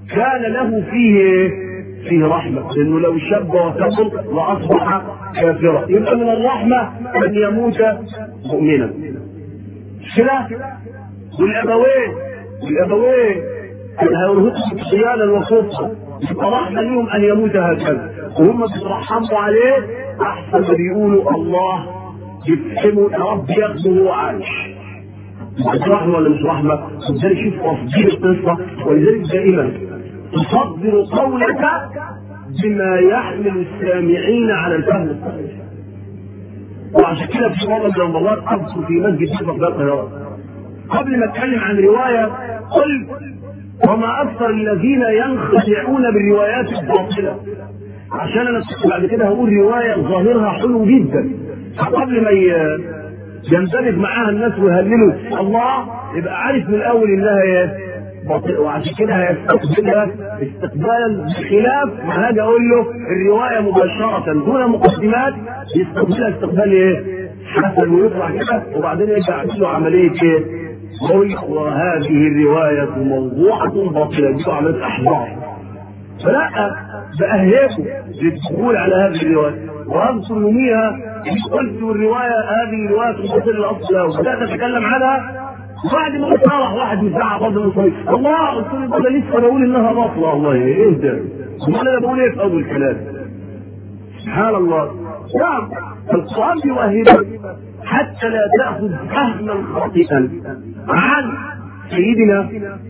كان له فيه ايه؟ فيه رحمة لأنه لو شب وكفر لأصبح كافرا يبقى من الرحمة أن يموت مؤمنا كده والأبوين والأبوين هيرهقوا صيانا وكفرا يبقى رحمة لهم أن يموت هكذا وهم بيترحموا عليه أحسن ما بيقولوا الله يفهموا يا رب ياخده وهو عايش مش رحمة ولا مش رحمة؟ ولذلك شوف تصدير القصة ولذلك دائما تصدر قولك بما يحمل السامعين على الفهم الصحيح. وعشان كده في مرة من المرات أذكر في مسجد في القاهرة قبل ما أتكلم عن رواية قلت وما أكثر الذين ينخدعون بالروايات الباطلة عشان أنا بعد كده هقول رواية ظاهرها حلو جدا قبل ما يندمج معاها الناس ويهللوا الله يبقى عارف من الأول إنها إيه باطل وعشان كده هيستقبلها استقبالا بخلاف ما هاجي اقول له الروايه مباشره دون مقدمات يستقبلها استقبال ايه؟ حسن ويطلع كده وبعدين يرجع يعمل له عمليه ايه؟ قل وهذه الروايه موضوعه باطله دي عمليه احبار فلا بأهيكم للدخول على هذه الروايه واذكر يوميها قلت الروايه هذه روايه باطله اصلا وبدات اتكلم عنها وبعد ما قلت راح واحد يزعق برضه من الله قلت له ده لسه بقول انها باطله والله ايه ده؟ امال انا بقول ايه في اول كلام؟ سبحان الله نعم القران بيؤهلك حتى لا تاخذ فهما خاطئا عن سيدنا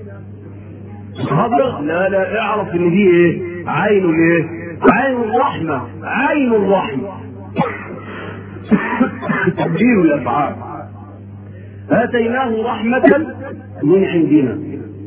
خضر لا لا اعرف ان دي ايه؟ عين الايه؟ عين الرحمه عين الرحمه تبديل الافعال آتيناه رحمة من عندنا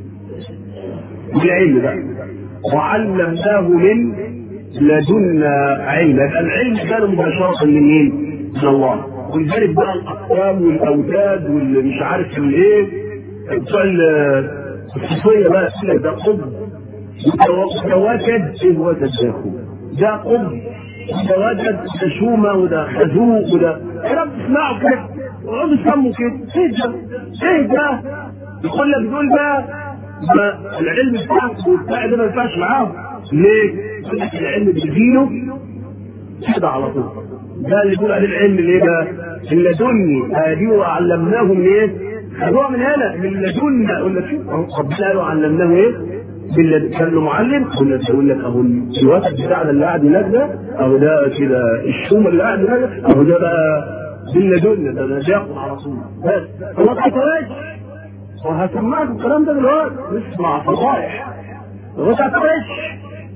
بالعلم بقى وعلمناه من لدنا علما العلم كان مباشرة من مين؟ من الله ولذلك بقى الأقوام والأوتاد واللي مش عارف الايه بتوع الصوفية بقى يقول ده قطب وتواكد ايه هو ده ده قطب ده وجد ده شومة وده خازوق وده يا رب اسمعوا كده ويقعدوا يسموا كده ايه ده؟ ايه ده؟ يقول لك دول بقى ما العلم بتاعك والبتاع ده ما ينفعش معاهم ليه؟ يقول لك العلم بيجيله كده على طول ده اللي يقول عليه العلم ليه بقى؟ من لدني هذه وعلمناهم ايه؟ خدوها من هنا من لدنا يقول لك شوف ربنا قالوا علمناه ايه؟ بالذي كان له معلم كنا يقول لك اهو الوقت بتاعنا اللي قاعد هناك ده اهو ده كده الشوم اللي قاعد هناك اهو ده بقى باللدن ده ده بياخد على طول بس ما تعترضش وهسمعك الكلام ده دلوقتي اسمع فضايح ما تعترضش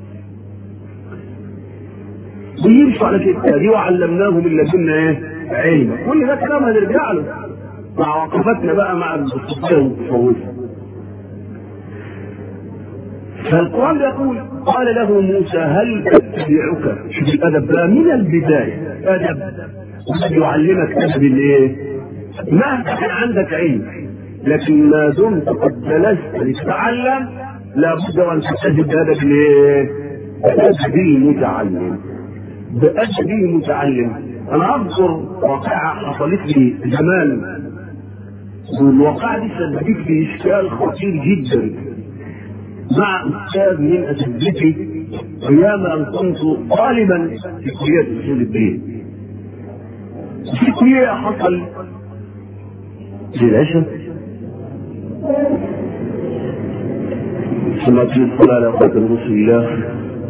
بيمشوا على كده دي وعلمناه من لدنا ايه؟ علم كل ده كلام هنرجع له مع وقفتنا بقى مع الصوفيه والتصوفه فالقرآن يقول قال له موسى هل أتبعك شوف الأدب بقى من البداية أدب يعلمك أدب الإيه؟ مهما كان عندك علم لكن ما دمت قد جلست لتتعلم لابد وأن تستجب بأدب الإيه؟ بأدب المتعلم بأدب المتعلم أنا أذكر واقعة حصلت لي زمان والواقعة دي سببت لي إشكال خطير جدا مع استاذ من اساتذتي ايام ان كنت طالبا في كليه اصول الدين. في الكليه حصل للاسف صلاة الصلاة على خاتم رسول الله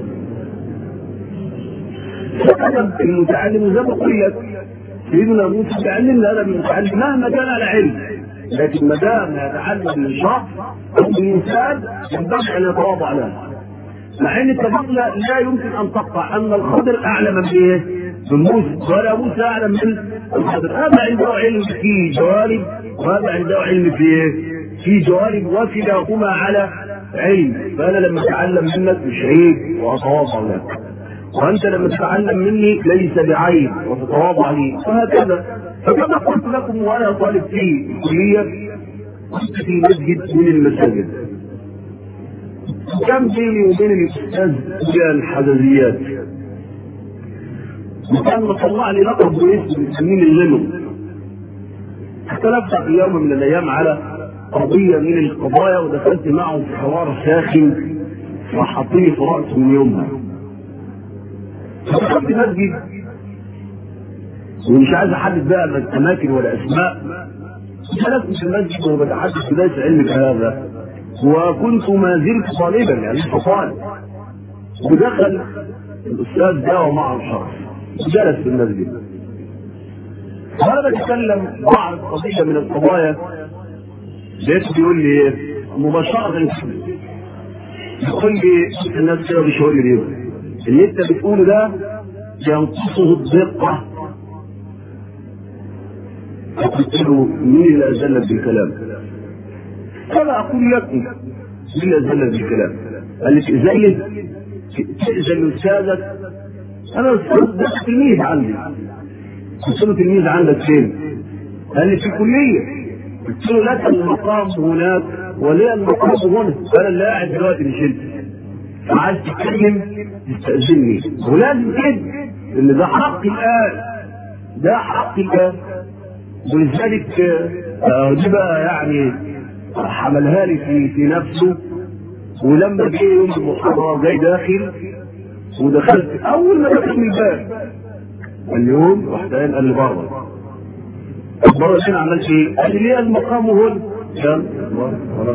فأدب المتعلم زي ما قلت لك سيدنا موسى بيعلمنا أدب المتعلم مهما كان على علم لكن ما دام يتعلم من شخص او من انسان ينبغي ان يتواضع له. مع ان التفضل لا يمكن ان تقطع ان الخضر اعلم من ايه؟ من موسى ولا موسى اعلم من الخضر، هذا عنده علم في جوانب وهذا عنده علم في ايه؟ في جوانب وكلاهما على علم، فانا لما اتعلم منك مش عيب واتواضع لك. وانت لما تتعلم مني ليس بعيب وتتواضع لي وهكذا فكما قلت لكم وانا طالب في الكليه كنت في مسجد من المساجد كان بيني وبين الاستاذ وبين الحدثيات وكان مطلع لي لقب واسم مسمين الليمون اختلفت في يوم من الايام على قضيه من القضايا ودخلت معه في حوار ساخن راح حاطيني في راسه من يومها دخلت مسجد ومش عايز احدد بقى اماكن ولا اسماء جلست في المسجد وبتحدث بدايه علم هذا وكنت ما زلت طالبا يعني لسه طالب ودخل الاستاذ ده ومعه شخص جلس في المسجد وانا بتكلم بعض قضيه من القضايا لقيته بيقول لي ايه مباشره يقول لي الناس كده بيشاور لي اللي انت بتقوله ده ينقصه الدقه فقلت له مين اللي أزلك بالكلام؟ فأنا أقول لكم مين اللي أزلك بالكلام؟ قال لك زي تأذن أستاذك أنا أستاذ ده تلميذ عندي قلت له تلميذ عندك فين؟ قال لي في الكلية قلت له لك المقام هناك ولي المقام هنا أنا اللي قاعد دلوقتي مش أنت فعايز تتكلم تستأذني ولازم كده لأن ده حقي الآن ده حقي الآن ولذلك دي بقى يعني حملها لي في في نفسه ولما جه يوم المحاضره جاي داخل ودخلت اول ما دخلت من الباب اليوم رحت قايل قال لي بره بره فين عملت ايه؟ قال لي ليه المقام هنا؟ يلا خلاص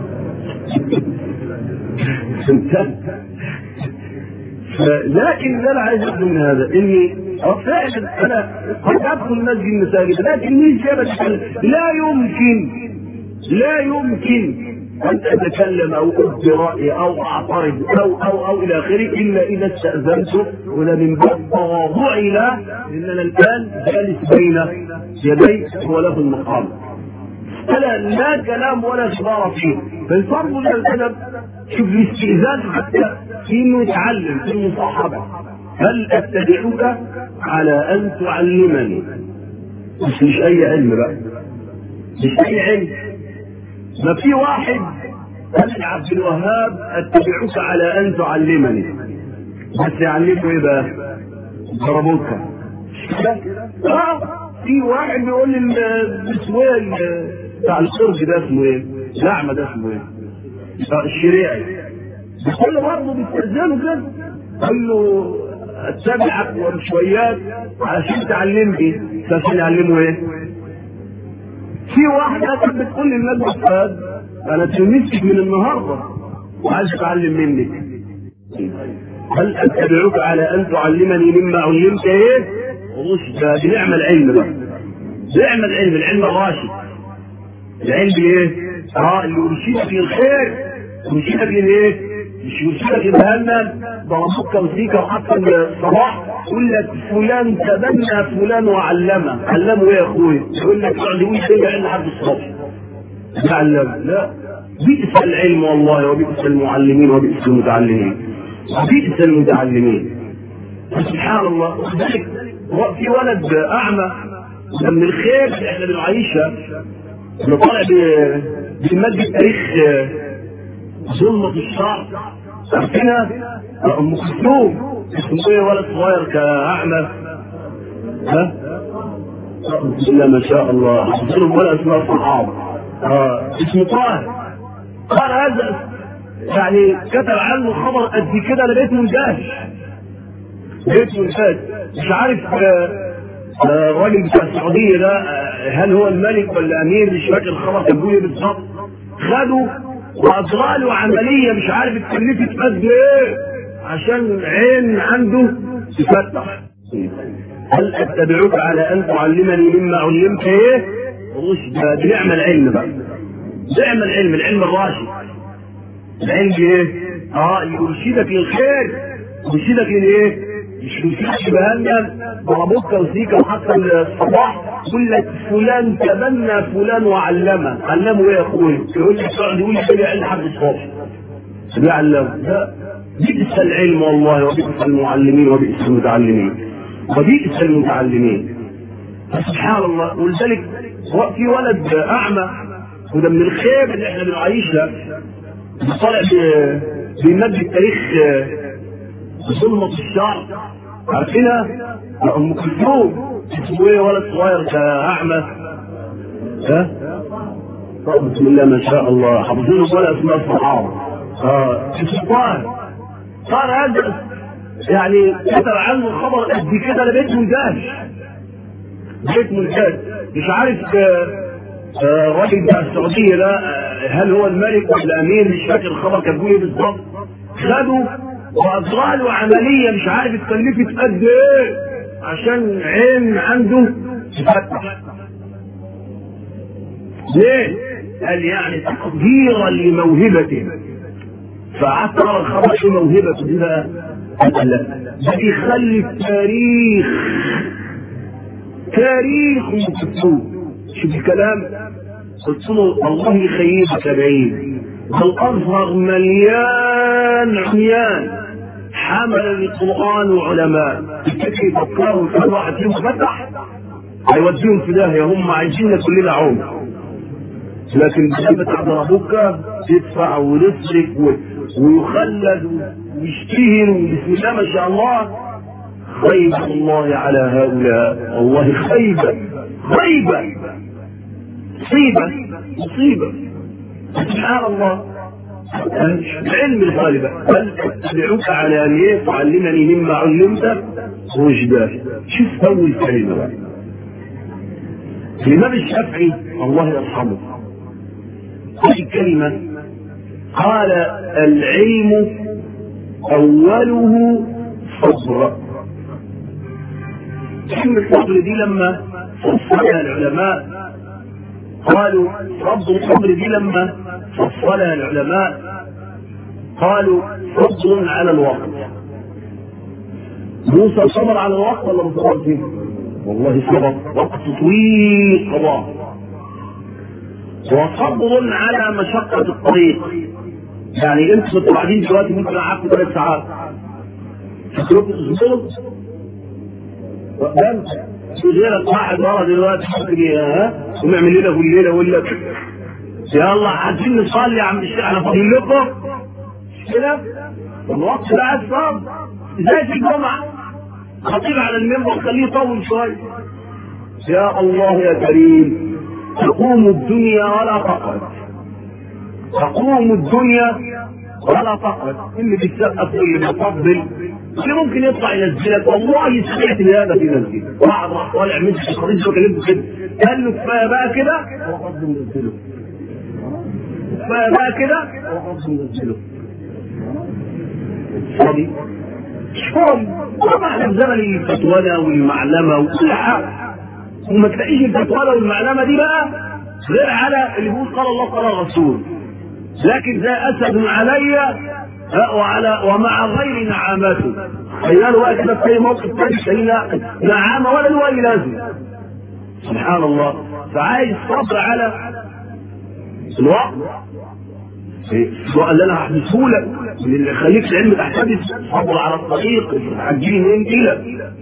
لكن اللي انا عايز اخده من هذا اني فعلا انا قد ادخل مسجد المساجد لكن مين جابت لا يمكن لا يمكن ان اتكلم او ابدي رايي او اعترض او او او الى اخره الا اذا استاذنته ولا من باب تواضعي له لاننا الان جالس بين يدي وله المقام فلا لا كلام ولا خبار فيه فالفرض من الادب شوف الاستئذان حتى في انه يتعلم في المصاحبه هل اتبعك على ان تعلمني بس مش اي علم بقى مش اي علم ما في واحد قال عبد الوهاب اتبعك على ان تعلمني بس يعلمه ايه بقى؟ ضربوك اه في واحد بيقول لي السويل بتاع القرد ده اسمه ايه؟ الاعمى ده اسمه ايه؟ الشريعي بيقول برضه بيستأذنه كده قال له اتبعك وشويات عشان تعلمني عشان يعلمه ايه؟ في واحدة كانت بتقول لي الناس استاذ انا تلميذك من النهارده وعايز اتعلم منك هل اتبعك على ان تعلمني مما علمت ايه؟ رشدا دي نعمة العلم بقى نعمة العلم العلم الراشد العلم ايه؟ اه اللي يرشدك للخير يرشدك لايه؟ مش يرشدك لجهنم ضربوك وسيك وحتى الصباح يقول لك فلان تبنى فلان وعلمه علمه ايه يا اخويا؟ يقول لك يقعد يقول كده عند حد الصبح تعلم لا بئس العلم والله وبئس المعلمين وبئس المتعلمين وبئس المتعلمين سبحان الله ذلك في ولد اعمى ده من الخير اللي احنا بنعيشها اللي طالع بمادة تاريخ ظلمة الشعر عارفينها ام كلثوم اسمه ايه ولد صغير كاعمى ها بسم الله ما شاء الله حفظهم ولا اسماء الصحابه اه اسمه طاهر قال هذا يعني كتب عنه خبر قد كده انا بقيت مندهش بقيت مندهش مش عارف الراجل بتاع السعوديه ده هل هو الملك ولا امير مش فاكر الخبر كان بيقول ايه بالظبط خدوا واجرى له عمليه مش عارف اتكلفت قد ايه عشان عين عنده تفتح هل اتبعك على ان تعلمني مما علمت ايه؟ رشدا دي نعمه العلم بقى نعمه العلم العلم الراشد العلم ايه؟ اه يرشدك للخير يرشدك لايه؟ مش يرشدك بهنم ضربوك وسيكا وحتى الصباح يقول لك فلان تبنى فلان وعلمه علمه ايه يا اخويا؟ يقول لك يقعد يقول كده عند حد الصبح بيعلم لا بئس العلم والله وبئس المعلمين وبئس المتعلمين وبئس المتعلمين سبحان الله ولذلك في ولد اعمى وده من الخير اللي احنا بنعيشها طالع بمادة تاريخ ظلمة الشعر عارفينها ام كلثوم اسمه ايه ولد صغير كاعمى ها بسم الله ما شاء الله حافظينه ولا اسماء الصحابه اه اسمه طاهر صار هذا يعني كتب عنه خبر قد كده انا بقيت مندهش بقيت مندهش مش عارف الراجل بتاع السعوديه ده هل هو الملك ولا الامير مش فاكر الخبر كان بيقول ايه بالظبط خدوا واجرى له عمليه مش عارف اتكلفت قد ايه عشان عين عنده تفتح ليه؟ قال يعني تقديرا لموهبته فقعدت اقرا الخبر ايه موهبته دي بقى؟ قال لا ده بيخلي التاريخ تاريخ مكتوب شوف الكلام قلت له الله يخيبك بعيد ده الازهر مليان عميان حمل القران وعلماء تفتكر يفكروا كل واحد فيهم فتح هيوديهم في داهيه هم عايزين كلنا عون لكن بتاع ضربوك تدفع ونصرف ويخلد ويشتهر وبسم الله ما شاء الله خيبة الله على هؤلاء والله خيبة خيبة مصيبة مصيبة سبحان الله علم الغالبة بل أدعوك على أن تعلمني مما علمت رشدا شوف أول كلمة بقى الإمام الشافعي الله يرحمه هذه الكلمة قال العلم أوله صبر كلمة الصبر دي لما فصلها العلماء قالوا رب الصبر دي لما فصلها العلماء قالوا صبر على الوقت موسى صبر على الوقت ولا ما صبرش؟ والله صبر وقت طويل قضاء وصبر على مشقة الطريق يعني انتوا كنتوا قاعدين دلوقتي ممكن قعدتوا ثلاث ساعات تروحوا تصبروا وقدام غيرك واحد ورا دلوقتي ممكن ها ونعمل ليله والليله ولا يلا عايزين نصلي يا عم الشيخ انا فاضيين لكم كده الوقت ده عايز صبر زي في الجمعه خطيب على المنبر خليه يطول شويه يا الله يا كريم تقوم الدنيا ولا تقعد تقوم الدنيا ولا تقعد اللي بيتسقف واللي بيفضل اللي ممكن يطلع ينزلك والله سمعت بهذا في نزلك واحد راح طالع من الخريج وكلمته كده قال له كفايه بقى كده هو برضه منزله كفايه بقى كده هو برضه منزله فاضي مش فاضي طبعا احنا في زمن الفتوانه والمعلمه وكل حاجه وما تلاقيش الفتوانه والمعلمه دي بقى غير على اللي بيقول قال الله قال الرسول لكن ده اسد علي وعلى ومع غير نعامته تخيلوا بقى كده في اي موقف تاني تلاقي نعامه ولا الوالي لازم سبحان الله فعايز صبر على الوقت السؤال اللي انا هحدثه لك من اللي يخليك علم تحتدث صبر على الطريق هتجيلي منين الى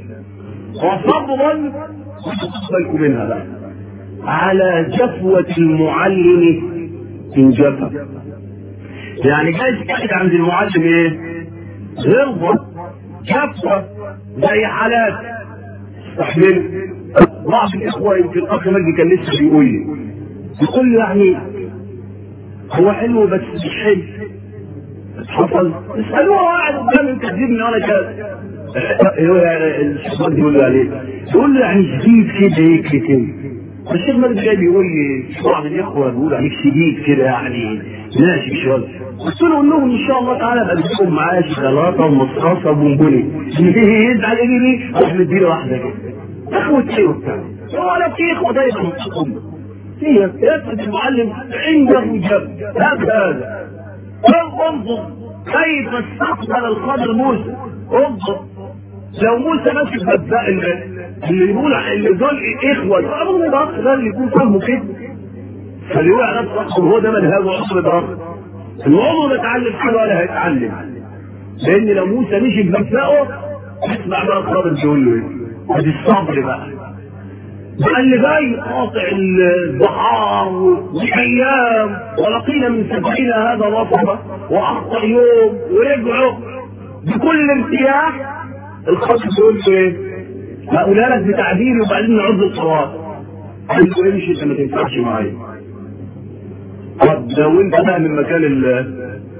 وصبرا بالكم منها بقى على جفوة المعلم إن جفا يعني جايز تحت عند المعلم ايه؟ غلظة جفوة زي حالات استحمل بعض الإخوة يمكن الأخ مجدي كان لسه بيقول لي يقول لي يعني هو حلو بس مش حلو حصل اسألوه واحد قدامي يكذبني وأنا كذب هو الشيطان بيقول لي عليه يقول لي يعني شديد كده هيك كده الشيخ مجدي جاي بيقول لي بعض الاخوه بيقول عليك شديد كده يعني ناشف شويه قلت له قول لهم ان شاء الله تعالى ابقى اديكم معايا شوكولاته ومصاصه وبونبوني يزعل يجي لي اروح مديله واحده كده اخوه ايه وبتاع ولا في اخوه دايما مصاصهم هي يسعد المعلم عنده جب هكذا انظر كيف استقبل الخضر موسى انظر لو موسى ماسك بداء اللي يقول اللي دول اخوه اظن الاخ ده اللي يكون فاهمه كده فاللي يقول على نفسه هو ده منهجه عمر ده العمر ما اتعلم حاجه ولا هيتعلم لان لو موسى مشي بمبدأه اسمع بقى الخضر بيقول له ايه ادي الصبر بقى بقى اللي جاي قاطع البحار والايام ولقينا من سبعين هذا رفضه واخطا يوم ورجعوا بكل ارتياح الخطر بيقول له ايه؟ هقولها لك بتعديل وبعدين نعد الصواب. قال له امشي انت ما تنفعش معايا. طب لو انت بقى من مكان ال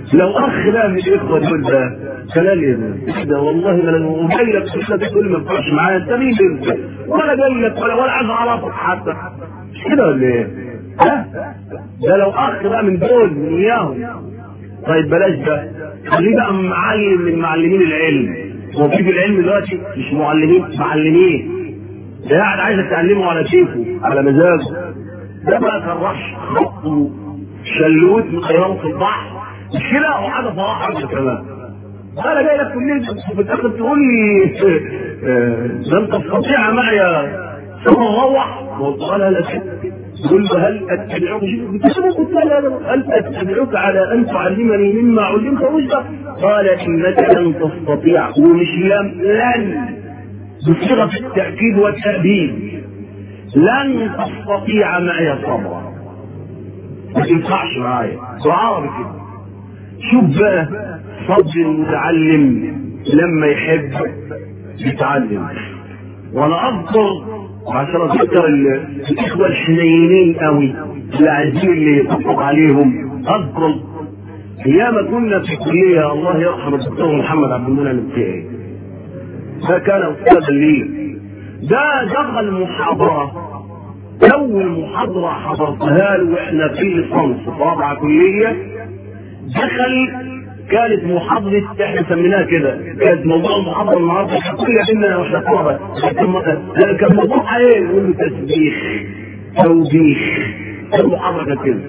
لو اخ لا من الاخوه دول ده كلام ايه ده والله ما انا جاي لك تقول تقول ما ينفعش معايا انت مين انت ولا جاي لك ولا ولا عايز اعرفك حتى مش كده ولا ايه؟ ها؟ ده لو اخ بقى من دول من اياهم طيب بلاش ده خليه بقى معلم من معلمين العلم هو في العلم دلوقتي مش معلمين معلمين ده قاعد عايزك تعلمه على كيفه على مزاجه ده بقى كان رش خط شلوت مخيران في البحر مش كده وحاجه صراحه كمان انا جاي لك كليه في الاخر تقول لي ده انت تستطيع معي ثم روح قال لا قل له هل اتبعك قلت له هل اتبعك على ان تعلمني مما علمت رشدا قال انك لن تستطيع ومش لم لن بصيغه التاكيد والتأبيد لن تستطيع معي صبرا ما تنفعش معايا بعربي كده شوف بقى صبر المتعلم لما يحب يتعلم وانا اذكر عشان اذكر الاخوه الحنينين قوي اللي عايزين اللي يطبق عليهم اذكر ايام كنا في كليه الله يرحم الدكتور محمد عبد المنعم الابتدائي ده كان استاذا لي ده دخل محاضره اول محاضره حضرتها له واحنا في صنف رابعه كليه دخل كانت محاضرة احنا سميناها كده كانت موضوع المحاضرة النهارده كل اننا واحنا طلبة كان موضوعها ايه؟ نقول له تسبيح توبيخ المحاضرة كانت كده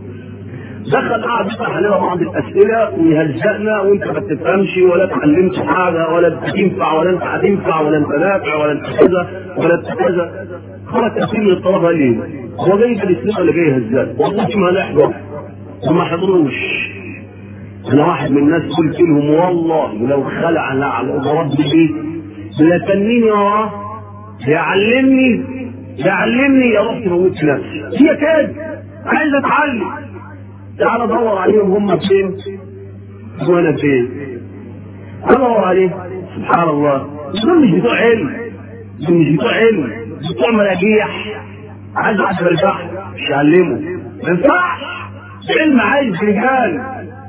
دخل قعد يفتح علينا بعض الاسئله ويهزقنا وانت ما بتفهمش ولا اتعلمت حاجه ولا انت تنفع ولا انت هتنفع ولا انت نافع ولا انت كذا ولا انت كذا خرج كثير من الطلبه ليه؟ هو جاي بالاسلام ولا جاي هزاق؟ والله ما نحضر وما حضروش انا واحد من الناس قلت لهم والله لو خلعنا على رب البيت لتنيني وراه يعلمني يعلمني يا رحت موت نفسي هي كده عايز اتعلم تعال ادور عليهم هم فين وانا فين ادور عليهم سبحان الله دول مش بتوع علم دول مش بتوع علم بتوع مراجيح عايز واحد في البحر مش يعلمه ما ينفعش علم عايز رجال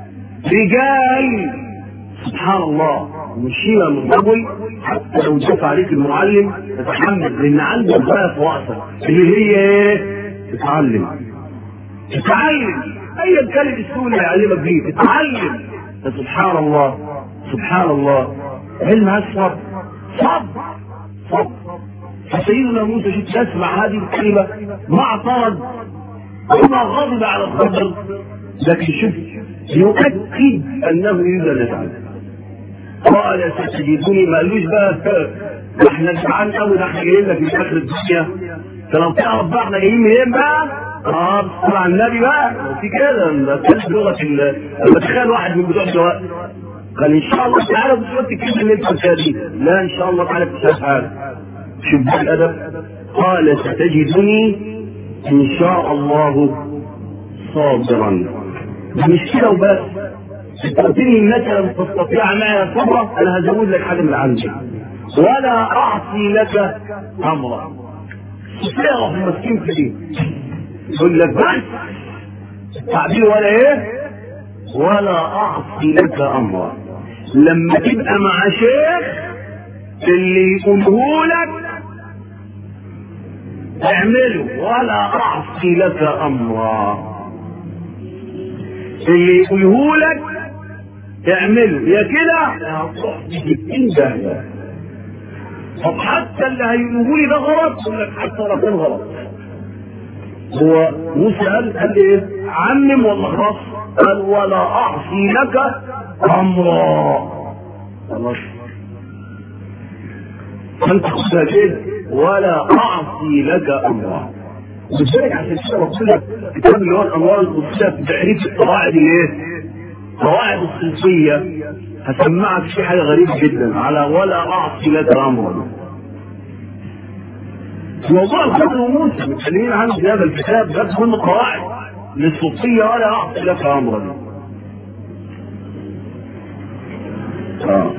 رجال سبحان الله مشينا من رجل حتى لو شاف عليك المعلم تتحمل لان عنده بقى في راسك اللي هي ايه؟ تتعلم تتعلم اي كلمه السوء اللي يعلمك بيه تتعلم سبحان الله سبحان الله علم الصبر صبر صبر فسيدنا موسى شوف تسمع هذه الكلمه ما اعترض وما غضب على الخضر لكن شوف يؤكد انه يريد ان يتعلم قال ستجدني ما قالوش بقى احنا جعان قوي ده احنا جايين لك من اخر الدنيا فلو تعرف بقى احنا جايين منين بقى اه بص على النبي بقى في كده بتكلم لغه ال بتخيل واحد من بتوع الجواب قال ان شاء الله تعالى بس الكلمه اللي انت قلتها دي لا ان شاء الله تعالى مش حاجه شوف بقى الادب قال ستجدني ان شاء الله صابرا مش كده وبس انت قلت لي انك لم تستطيع معي صبرا انا هزود لك حاجه من عندي ولا اعصي لك امرا تعرف المسكين في دي يقول لك بس التعبير ولا ايه ولا اعصي لك امرا لما تبقى مع شيخ اللي يقوله لك اعمله ولا اعصي لك امرا اللي يقوله لك اعمله يا كده هتروح في 60 داهيه طب حتى اللي هيقوله لي ده غلط يقول لك حتى لو كان غلط هو موسى قال قال ايه عمم ولا خلاص قال ولا اعصي لك امرا خلاص فانت خدها كده ولا اعصي لك امرا ولذلك عشان كده قلت لك الكتاب اللي هو الانوار القدسيه في تعريف القواعد الايه؟ قواعد الصنفيه هسمعك في حاجه غريبه جدا على ولا اعصي لك امرا موضوع الخضر وموسى متكلمين عنه في هذا الكتاب بس هم قواعد للصوفيه ولا اعصي لك امرا آه.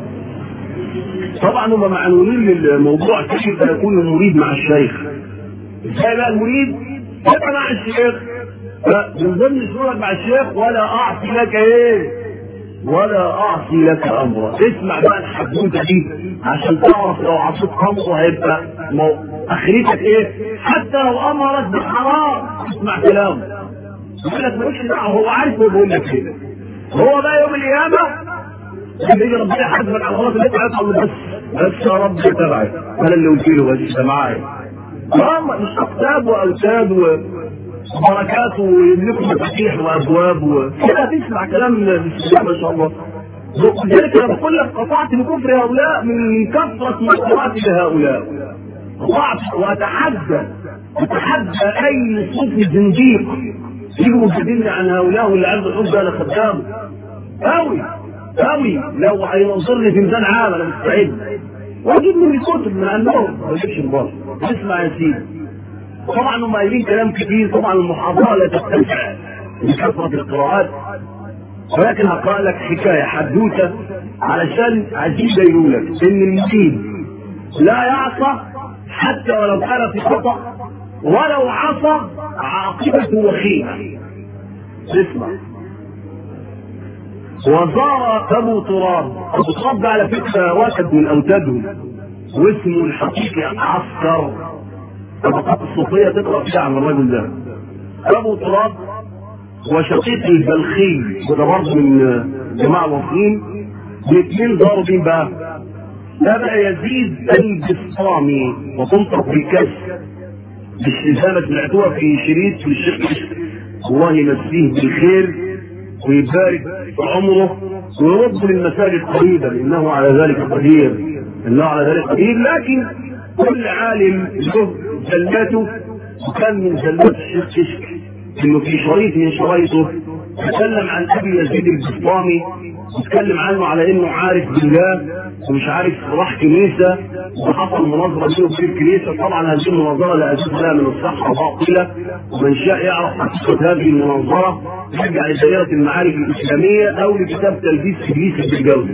طبعا هم معنونين للموضوع كيف يكون المريد مع الشيخ ازاي بقى المريد يبقى مع الشيخ من ضمن شروطك مع الشيخ ولا اعصي لك ايه ولا اعصي لك امرا اسمع بقى الحدوته دي عشان تعرف لو عصيت امره هيبقى مو... اخرتك ايه حتى لو امرك بالحرام اسمع كلامه يقول لك مالوش دعوه هو عارف هو بيقول لك كده هو بقى يوم القيامه لما يجي ربنا يحاسبك على الغلط اللي انت عايز تقول بس بس يا رب تبعي انا اللي قلت له بس ده معايا اه مش اقتاب واوتاد وبركات ويملكوا مفاتيح وابواب وكده هتسمع كلام بسم الله ما شاء الله لذلك انا بقول لك قطعت بكفر هؤلاء من كثره ما قطعت لهؤلاء قطعت واتحدى اتحدى اي صوفي زنديق يجوا مجادلني عن هؤلاء واللي عنده حجه انا خدامه قوي قوي لو هينظرني في ميزان عام انا مستعد واجيب مني كتب من عندهم ما اجيبش الباص اسمع يا سيدي طبعا هم قايلين كلام كتير طبعا المحاضره لا تستمتع بكثره القراءات ولكن هقرا لك حكايه حدوته علشان عايزين يبينوا لك ان المريد لا يعصى حتى ولو كان في خطا ولو عصى عاقبته وخيمه اسمع وزار ابو تراب ابو تراب ده على فكره واحد من اوتادهم واسمه الحقيقي عسكر طبقات الصوفيه تقرا فيها عن الرجل ده ابو تراب وشقيق البلخي وده برضه من جماعه الوصيين الاثنين زاروا مين بقى؟ تابع يزيد البسطامي وتنطق بالكسر بالشهامة سمعتوها في شريط في الشيخ الله يمسيه بالخير ويبارك في عمره ويرد للمساجد قريبا انه على ذلك قدير انه على ذلك قدير لكن كل عالم له زلاته وكان من زلات الشيخ كشك انه في شريط من شرايطه تكلم عن ابي يزيد البسطامي وتكلم عنه على انه عارف بالله ومش عارف راح كنيسه وحصل مناظره بينه وبين الكنيسه طبعا هذه المناظره لا اساس لها من الصحه باطله ومن شاء يعرف حقيقه هذه المناظره يرجع لدائره المعارف الاسلاميه او لكتاب تلبيس ابليس بالجوزي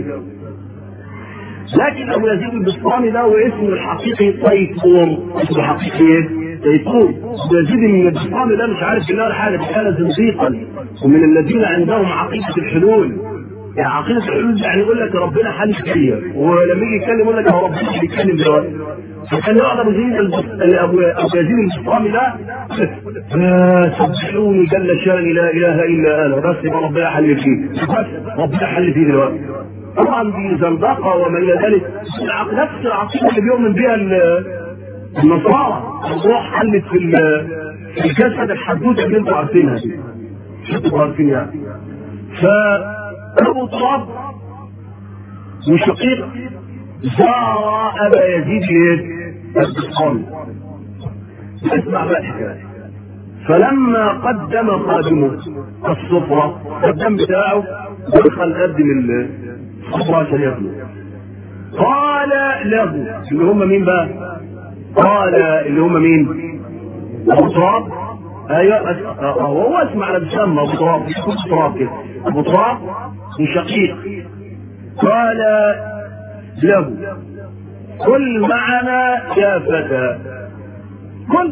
لكن ابو يزيد البسطامي ده واسمه الحقيقي طيفور اسمه الحقيقي ايه؟ تيفور ابو يزيد من البسطامي ده مش عارف بالله ولا حاجه كان زنديقا ومن الذين عندهم عقيده الحلول يعني عقيدة الحلول يعني يقول لك ربنا حل فيا ولما يجي يتكلم يقول لك هو ربنا اللي بيتكلم دلوقتي فكان يقعد ابو يزيد ابو ابو يزيد البسطامي ده سبحوني جل شاني لا اله الا انا بس يبقى ربنا حل فيه بس ربنا حل فيه دلوقتي طبعا دي زندقه وما الى ذلك نفس العقيده اللي بيؤمن بها النصارى الروح حلت في في الجسد الحدوته اللي انتم عارفينها دي انتم عارفين يعني ف ابو تراب وشقيق زار ابا يزيد البسطامي اسمع بقى الحكايه فلما قدم خادمه السفرة قدم بتاعه دخل قدم السفرة عشان ياكله قال له اللي هم مين بقى؟ قال اللي هم مين؟ ابو تراب ايوه هو اسمع على بسمه ابو تراب ابو تراب كده ابو تراب وشقيق قال له كل معنا يا فتى كل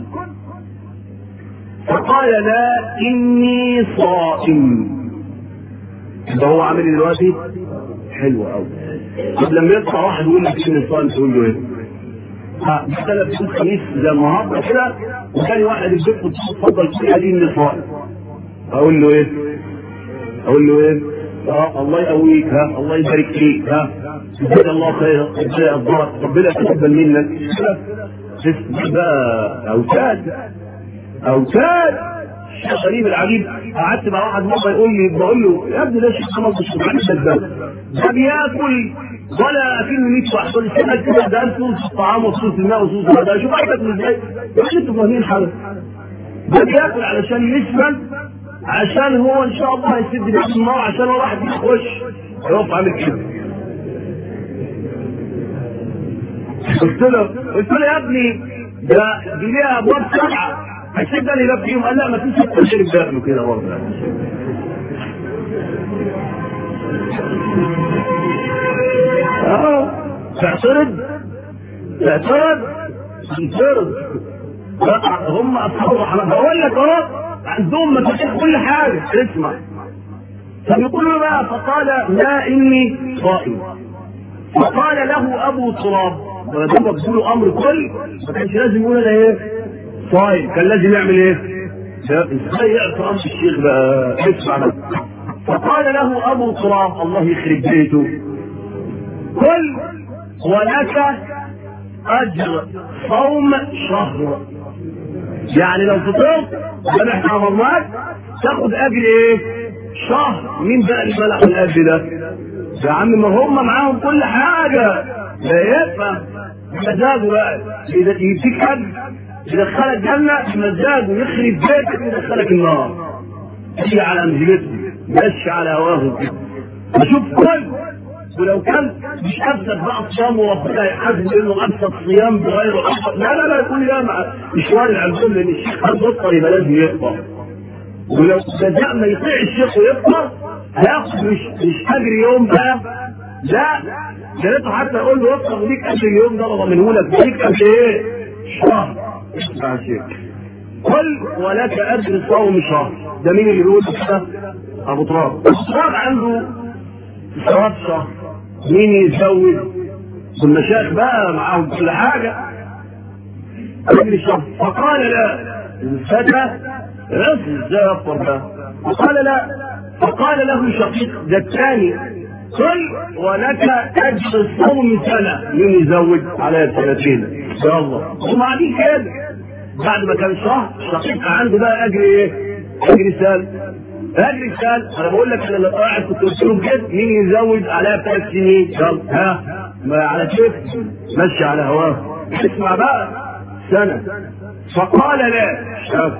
فقال لا اني صائم ده هو عامل ايه دلوقتي حلو قوي طب لما يطلع واحد يقول لك اني صائم تقول له ايه ها مثلا في الخميس زي النهارده كده وكان واحد يجيب اتفضل كل هذه اني صائم اقول له ايه اقول له ايه اه الله يقويك ها الله يبارك فيك ها جزاك الله خير ازاي اخبارك ربنا يتقبل منك تسمع بقى اوتاد اوتاد الشيخ غريب العجيب قعدت مع واحد مره يقول لي بقول له يا ابني ده الشيخ خلاص مش معنى ده ده بياكل ولا اكل 100 واحد كل سنه كده ده فلوس الطعام وفلوس الماء وفلوس الغداء شوف عايزك ازاي مش انتوا فاهمين حاجه ده بياكل علشان يسمن عشان هو ان شاء الله يسد بيت النار عشان هو واحد يخش يقف عامل كده قلت له قلت له يا ابني ده دي ليها ابواب سبعه هتسد لي باب فيهم قال لا ما فيش حد شرب داخله كده برضه اه تعترض تعترض تعترض هم اصحاب الرحمن بقول لك اهو عندهم مفاتيح كل حاجه اسمع فبيقول له بقى فقال لا اني صائم فقال له ابو تراب ما دام بيقولوا امر كل ما كانش لازم يقول انا ايه صايم كان لازم يعمل ايه؟ لا ازاي يعصي امر الشيخ بقى اسمع بقى فقال له ابو تراب الله يخرب بيته كل ولك اجر صوم شهر يعني لو فطرت زي ما احنا امرناك تاخد اجر ايه؟ شهر مين بقى اللي ملح الاجر ده؟ يا عم ما هم معاهم كل حاجه لا يفهم مزاجه بقى اذا يديك اجر يدخلك جنه بمزاجه يخرب بيتك ويدخلك النار مشي على منزلته مشي على هواه كده بشوف كل ولو كان مش افسد بقى الصيام وربنا يحاسب انه افسد صيام بغير افسد لا لا لا يقول لا مع مشوار العزوم لان الشيخ خد يفطر يبقى لازم يفطر ولو جزاء ما يطيع الشيخ ويفطر هياخد مش مش اجر يوم بقى لا يا ريته حتى يقول له افطر وليك اجر يوم ده ضمنه لك وليك اجر ايه؟ شهر اسمع يا شيخ قل ولك اجر صوم شهر ده مين اللي بيقول كده؟ ابو تراب ابو تراب عنده ثواب شهر مين يزود والمشايخ بقى معاهم كل حاجه اجر شهر فقال لا الفتى عصر ازاي افطر ده فقال لا فقال له شقيق ده الثاني قل ولك اجر صوم سنه مين يزود على سنتين يا الله وبعدين كده بعد ما كان شهر شقيق عنده بقى اجر ايه؟ اجر سال اجر سال انا بقول لك انا لو قاعد كنت قلت له كده مين يزود عليها ثلاث سنين؟ يلا ها ما على كيف مشي على هواه اسمع بقى سنه فقال لا شاف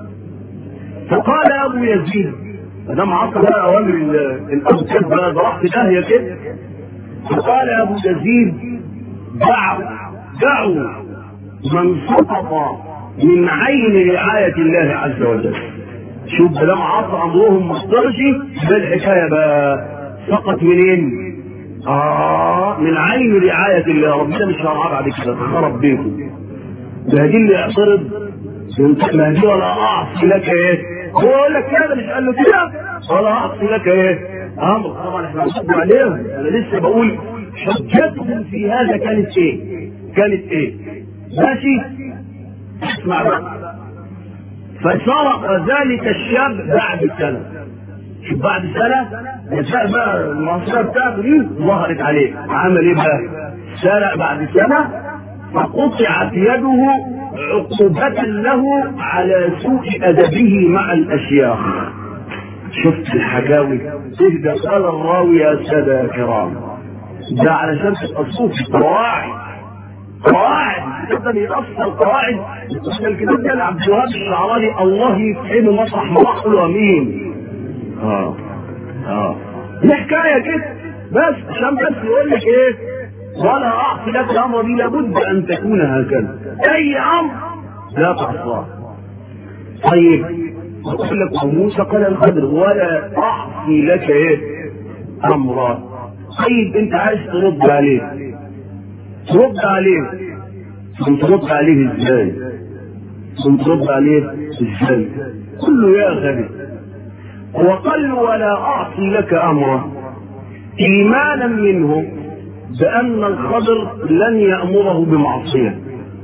فقال ابو يزيد ما دام عصى بقى اوامر الابو كده بقى ده راح في داهيه كده فقال ابو يزيد دعوا دعوا من سقط من عين رعاية الله عز وجل شوف ده لما عصى امرهم مسترشي ده الحكايه بقى سقط منين؟ اه من عين رعاية الله ربنا مش هرعاه بعد كده خرب بيته ده دي اللي يعترض ما دي ولا اعصي لك ايه؟ هو يقول لك كده مش قال له كده ولا اعصي لك ايه؟ امر طبعا احنا هنصب عليهم انا لسه بقول حجتهم في هذا كانت ايه؟ كانت ايه؟ ماشي؟ اسمع بقى فسرق ذلك الشاب بعد سنة شوف بعد سنة جزاء بقى المعصية بتاعته دي ظهرت عليه عمل ايه بقى؟ سرق بعد سنة فقطعت يده عقوبة له على سوء أدبه مع الأشياخ شفت الحكاوي إذا قال الراوي يا سادة يا كرام ده علشان تبقى الصوفي قواعد قواعد جدا يأثر قواعد الكتاب ده لعبد الوهاب الشعراني الله يفهمه مسرح مراحل ومين اه اه دي حكايه كده بس عشان بس يقول لك ايه ولا اعصي لك الامر دي لابد ان تكون هكذا اي امر لا تعصاه طيب اقول لك موسى قال الخضر ولا اعصي لك ايه امرا طيب انت عايز ترد عليه ترد عليه ثم ترد عليه ازاي ثم ترد عليه ازاي كله يا غبي وقال ولا اعصي لك امرا ايمانا منه بان الخضر لن يامره بمعصيه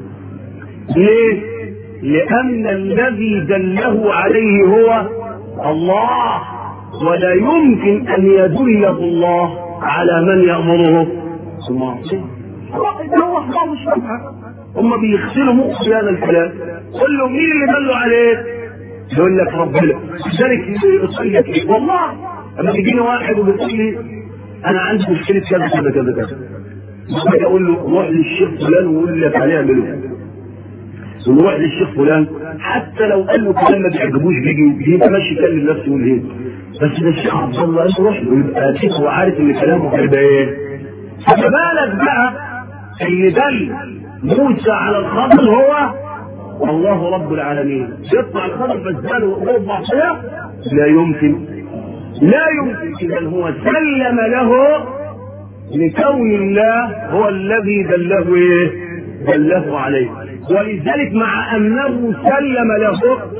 ليه لان الذي دله عليه هو الله ولا يمكن ان يدله الله على من يامره بمعصيه هو الله مش فاهمها هم بيغسلوا مخ في هذا الكلام قول له مين اللي دلوا عليك يقول لك ربنا لذلك يقول لك ايه والله لما بيجيني واحد وبيقول لي انا عندي مشكله كذا كذا كذا كذا باجي اقول له روح للشيخ فلان وقول لك هنعمله ونروح للشيخ فلان حتى لو قال له كلام ما بيعجبوش بيجي يبقى ماشي يكلم نفسه يقول ايه بس ده الشيخ عبد الله قال له روح له يبقى اكيد هو عارف ان كلامه هيبقى ايه فما بالك بقى اللي دل موسى على الخضر هو الله رب العالمين يطلع الخضر فالزال وهو معصيه لا يمكن لا يمكن اذا هو سلم له لكون الله هو الذي دله ايه؟ دله عليه ولذلك مع انه سلم له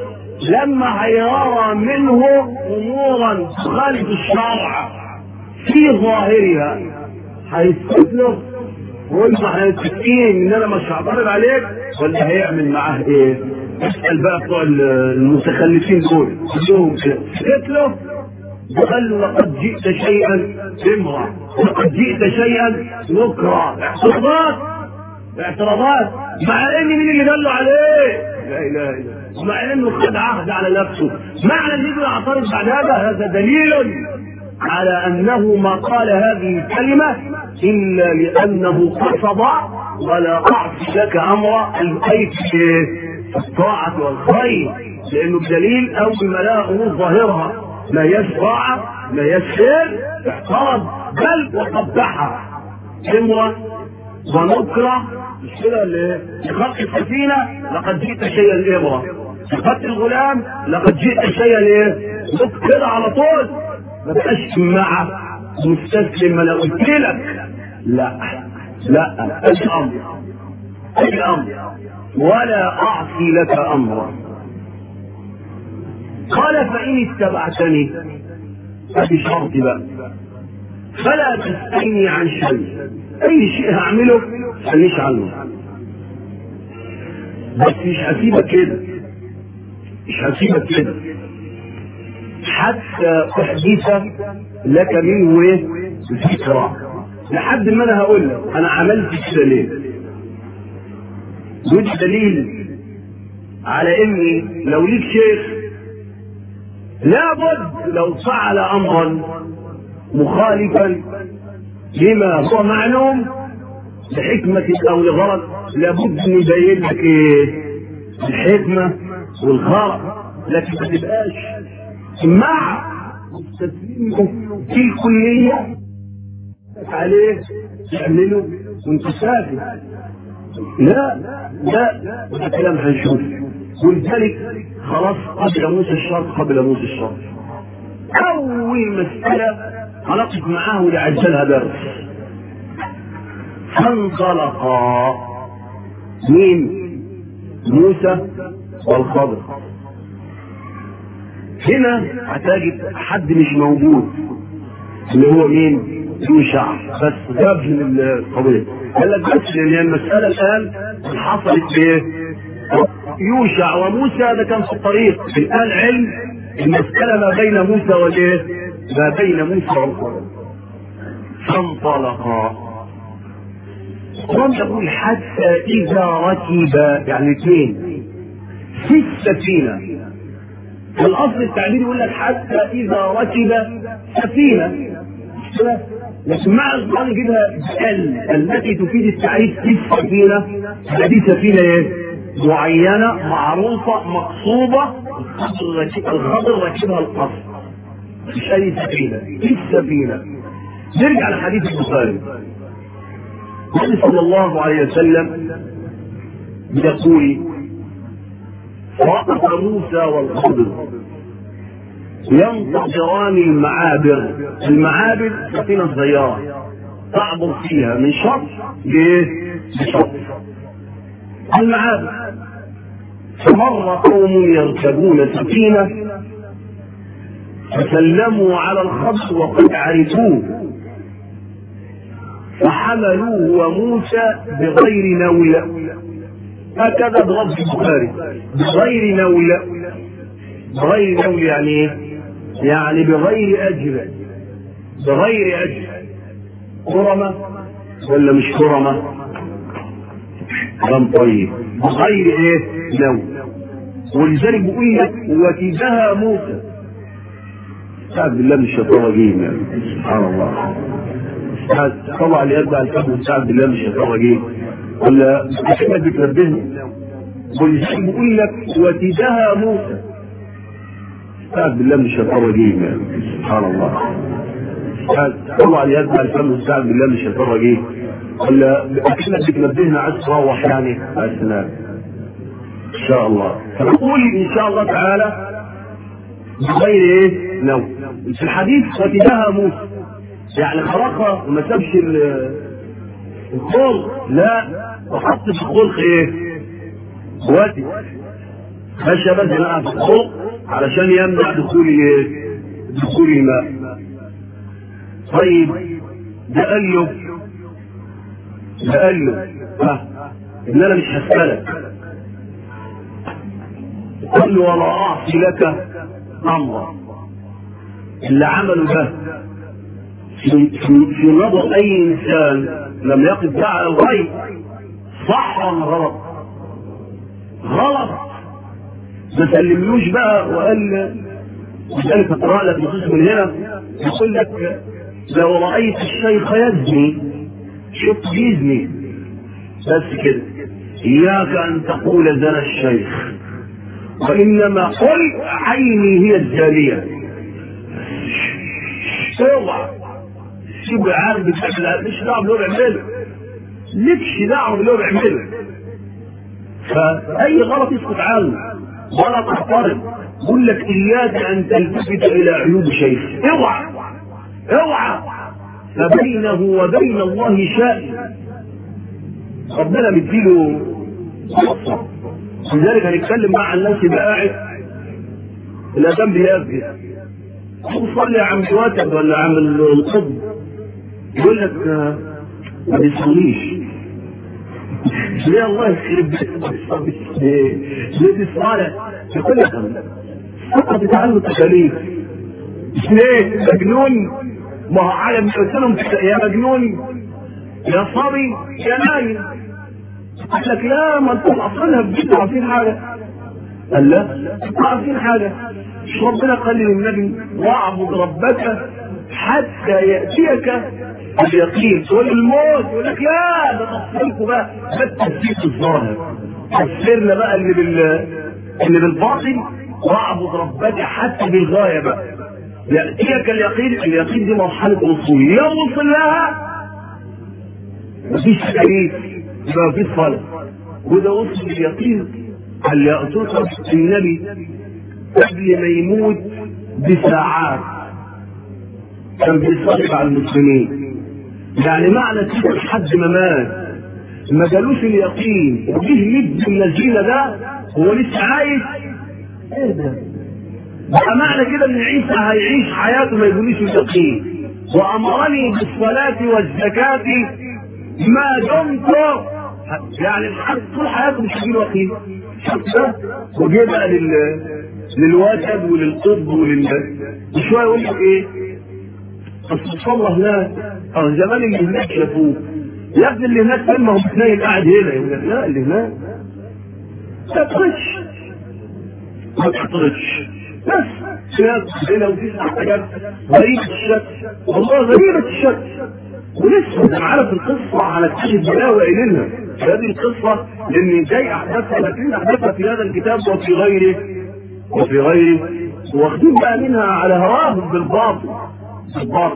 لما هيرى منه امورا تخالف الشرع في ظاهرها هيستثمر ويقول ما هيتفقين ان انا مش هعترض عليك ولا هيعمل معاه ايه؟ اسال بقى بتوع المتخلفين دول كلهم كده قلت له قال له لقد جئت شيئا امرا لقد جئت شيئا نكرا اعتراضات اعتراضات مع ان مين اللي دلوا عليه؟ لا اله الا الله مع انه خد عهد على نفسه معنى ان يجي يعترض بعد هذا هذا دليل على انه ما قال هذه الكلمه الا لانه قصد ولا اعصي لك امر اي في الطاعه والخير لانه بدليل اول ما لها امور ظاهرها ما يشرع ما يسير اعترض بل وقبحها امرا ونكره مش كده اللي لخلق السفينه لقد جئت شيئا امرا لخلق الغلام لقد جئت شيئا ايه كده على طول ما بقاش مع مستسلم انا قلت لك لا لا اي امر اي امر ولا اعصي لك امرا قال فان اتبعتني ادي شرطي بقى فلا تسالني عن شيء اي شيء هعمله خليش عنه بس مش هسيبك كده مش هسيبك كده حتى احدث لك منه ايه ذكرى لحد ما انا هقول لك انا عملت كده ليه وده دليل على اني لو ليك شيخ لابد لو فعل امرا مخالفا لما هو معلوم لحكمة او لغرض لابد ان يبين لك ايه الحكمة والغرض لكن ما تبقاش مع تسليمه في الكلية عليه تعمله وانت ساكت لا لا وده كلام هنشوف ولذلك خلاص قبل موسى الشرط قبل موسى الشرط اول مسألة هنقف معاه لعجلها درس فانطلقا مين موسى والخضر هنا هتجد حد مش موجود اللي هو مين يوشع بس جاب من القضيه قال لك بس لان المساله الان حصلت بايه يوشع وموسى ده كان في الطريق الان علم المساله ما بين موسى والايه ما بين موسى والخضر فانطلقا يقول حتى اذا ركب يعني اثنين في السفينه في الاصل التعبير يقول لك حتى اذا ركب سفينه لكن مع القران يجيبها ال التي تفيد التعريف في السفينه هذه سفينه ايه؟ معينه معروفه مقصوبه الخضر راكبها القصر مش اي سفينه في السفينه نرجع لحديث البخاري النبي صلى الله عليه وسلم يقول وقف موسى والخضر ينتظران المعابر المعابر سفينة صغيرة تعبر فيها من شط لشط المعابر فمر قوم يركبون سفينة فسلموا على الخبر وقد عرفوه فحملوه وموسى بغير نولة هكذا بلفظ البخاري بغير نولة بغير نولة يعني ايه؟ يعني بغير أجر بغير أجر كرمة ولا مش كرمة؟ كلام طيب بغير ايه؟ نول ولذلك بيقول لك وتجاه موسى استعذ بالله من الشيطان الرجيم سبحان الله طبعا اللي يتبع الكتاب استعذ بالله من الشيطان الرجيم ولا احنا بتنبهني ولذلك بيقول لك وتجاه موسى استعذ بالله من الشيطان الرجيم سبحان الله طبعا اللي يتبع الكتاب استعذ بالله من الشيطان الرجيم ولا احنا بتنبهنا عايز تروح يعني السلام ان شاء الله فنقول ان شاء الله تعالى بغير ايه نوم في الحديث وتجاه موسى يعني خرقها وما سابش الخلق لا وحط في الخلق ايه وادي خشبة زنقها في الخلق علشان يمنع دخول الايه؟ دخول الماء طيب ده قال له ده قال له ها ان انا مش هسألك قال له ولا اعصي لك امرا اللي عمله ده في, في, في نظر اي انسان لم يقف ده على الغيب صح ولا غلط؟ غلط ما سلملوش بقى وقال لذلك اقرا لك نصوص من هنا يقول لك لو رايت الشيخ يزني شفت يزني بس كده اياك ان تقول زنى الشيخ وانما قل عيني هي الزانيه اوعى سيبه عارف بتعمل مش دعوه باللي هو بيعمله لكش دعوه باللي هو بيعمله فاي غلط يسكت عنه ولا تحترم يقول لك اياك ان تلتفت الى عيوب شيخ اوعى اوعى فبينه وبين الله شيء ربنا مديله فرصه لذلك هنتكلم مع الناس يبقى قاعد الاذان بيأذن صلي يا عم واتب ولا عم القطب يقول لك ما بيصليش ليه الله يخرب بيتك ليه الصلاة يقول لك فقط تعلم التكاليف ليه مجنون ما هو عالم قلت لهم يا مجنون يا صبي يا نايم قال لك لا ما انتم اصلها بجد عارفين حاجه قال لا عارفين حاجه مش ربنا قال للنبي واعبد ربك حتى ياتيك اليقين تقول الموت يقول لك لا ده تفصيلكم بقى ده التفسير الظاهر تفسيرنا بقى اللي بال اللي بالباطن واعبد ربك حتى بالغايه بقى ياتيك اليقين اليقين دي مرحله وصول يوصل لها مفيش تكاليف يبقى مفيش صلاه وده وصل اليقين اللي يأتوك النبي قبل ما يموت بساعات كان بيصلي على المسلمين يعني معنى كده لحد ما مات ما جالوش اليقين وجه يد الذين ده هو لسه عايش ايه ده؟ بقى معنى كده ان عيسى هيعيش حياته ما يقوليش اليقين وامرني بالصلاه والزكاه ما دمت يعني الحد طول حياته مش هيجيله يقين شفت ده؟ وجه بقى لل للوتد وللقطب ولل وشويه يقول لك ايه؟ اصل صلى هناك اه زمان اللي هناك شافوه يا ابني اللي هناك فين ما هو متنيل قاعد هنا يقول لك لا اللي هناك ما تقطرش ما تقطرش بس سياق هنا وتسع حاجات غريبة الشكل والله غريبة الشكل ولسه انا عارف القصة على كتاب البلاوي قايلينها هذه القصة لان جاي احداثها لكن احداثها في هذا الكتاب وفي غيره وفي غيره واخدين بقى منها على هواهم بالباطل بالباطل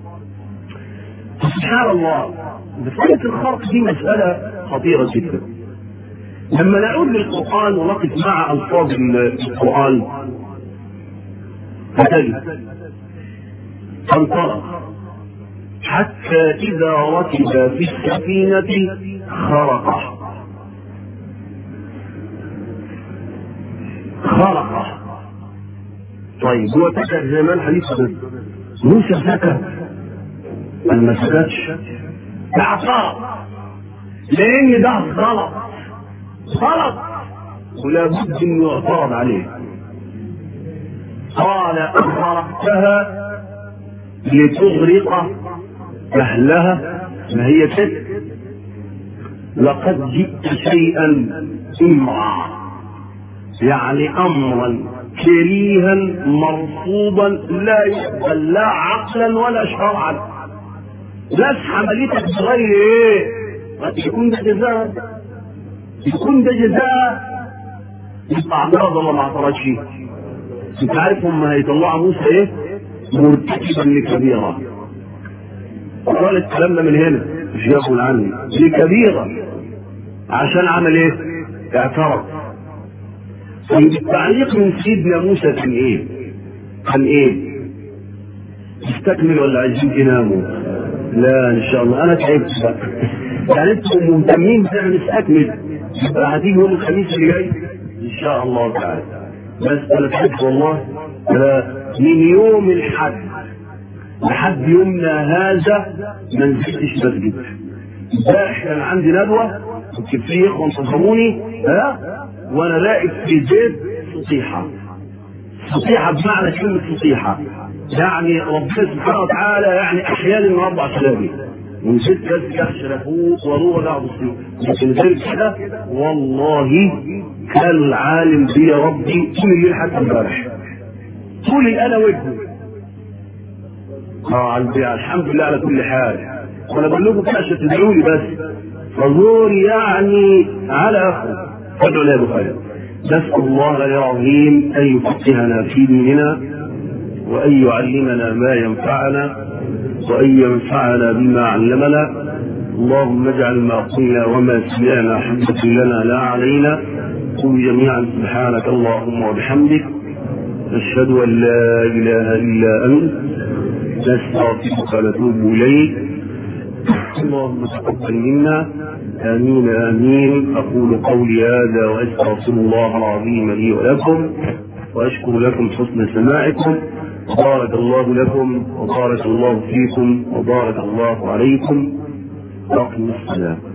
سبحان الله مسألة الخرق دي مسألة خطيرة جدا لما نعود للقرآن ونقف مع ألفاظ القرآن فتجد فانطلق حتى إذا ركب في السفينة خرقه خرقه طيب هو سكت زمان حديث موسى سكت قال ما سكتش اعترض لان ده غلط غلط ولا بد انه يعترض عليه قال اخرقتها لتغرق اهلها ما هي كده لقد جئت شيئا امرا يعني امرا كريها مرفوضا لا يقبل لا عقلا ولا شرعا ناس عمليتك بغير ايه يكون ده جزاء يكون ده جزاء يبقى اعتراض ولا ما اعترضش انت عارف هم هيطلعوا موسى ايه مرتكبا لكبيره قال الكلام ده من هنا مش يقول عني لكبيره عشان عمل ايه اعترض التعليق من سيدنا موسى كان ايه كان ايه تستكمل ولا عايزين تناموا لا ان شاء الله انا تعبت بقى يعني انتم مهتمين بنعمل نستكمل يبقى هتيجي يوم الخميس اللي جاي ان شاء الله تعالى بس انا تحب والله أنا من يوم الحد لحد يومنا هذا ما نزلتش مسجد امبارح كان عندي ندوه كنت في اخوه انتظروني ها وانا راقد في البيت سطيحه سطيحه بمعنى كلمه سطيحه يعني ربنا سبحانه وتعالى يعني احيانا النهارده عشان ونسيت بس يخشى لفوق وروح لا لكن غير كده والله كان العالم بي يا ربي طول الليل حتى امبارح طول انا وجهه اه على الحمد لله على كل حال وانا بقول لكم كده عشان تدعوا لي بس حضور يعني على اخره فادعوا لي يا ابو خالد نسال الله العظيم ان يفقهنا في ديننا وان يعلمنا ما ينفعنا وان ينفعنا بما علمنا اللهم اجعل ما قلنا وما سمعنا حجة لنا لا علينا قل جميعا سبحانك اللهم وبحمدك نشهد ان لا اله الا انت نستغفرك ونتوب اليك اللهم تقبل منا امين امين اقول قولي هذا واستغفر الله العظيم لي ولكم واشكر لكم حسن سماعكم بارك الله لكم وبارك الله فيكم وبارك الله عليكم واقم السلام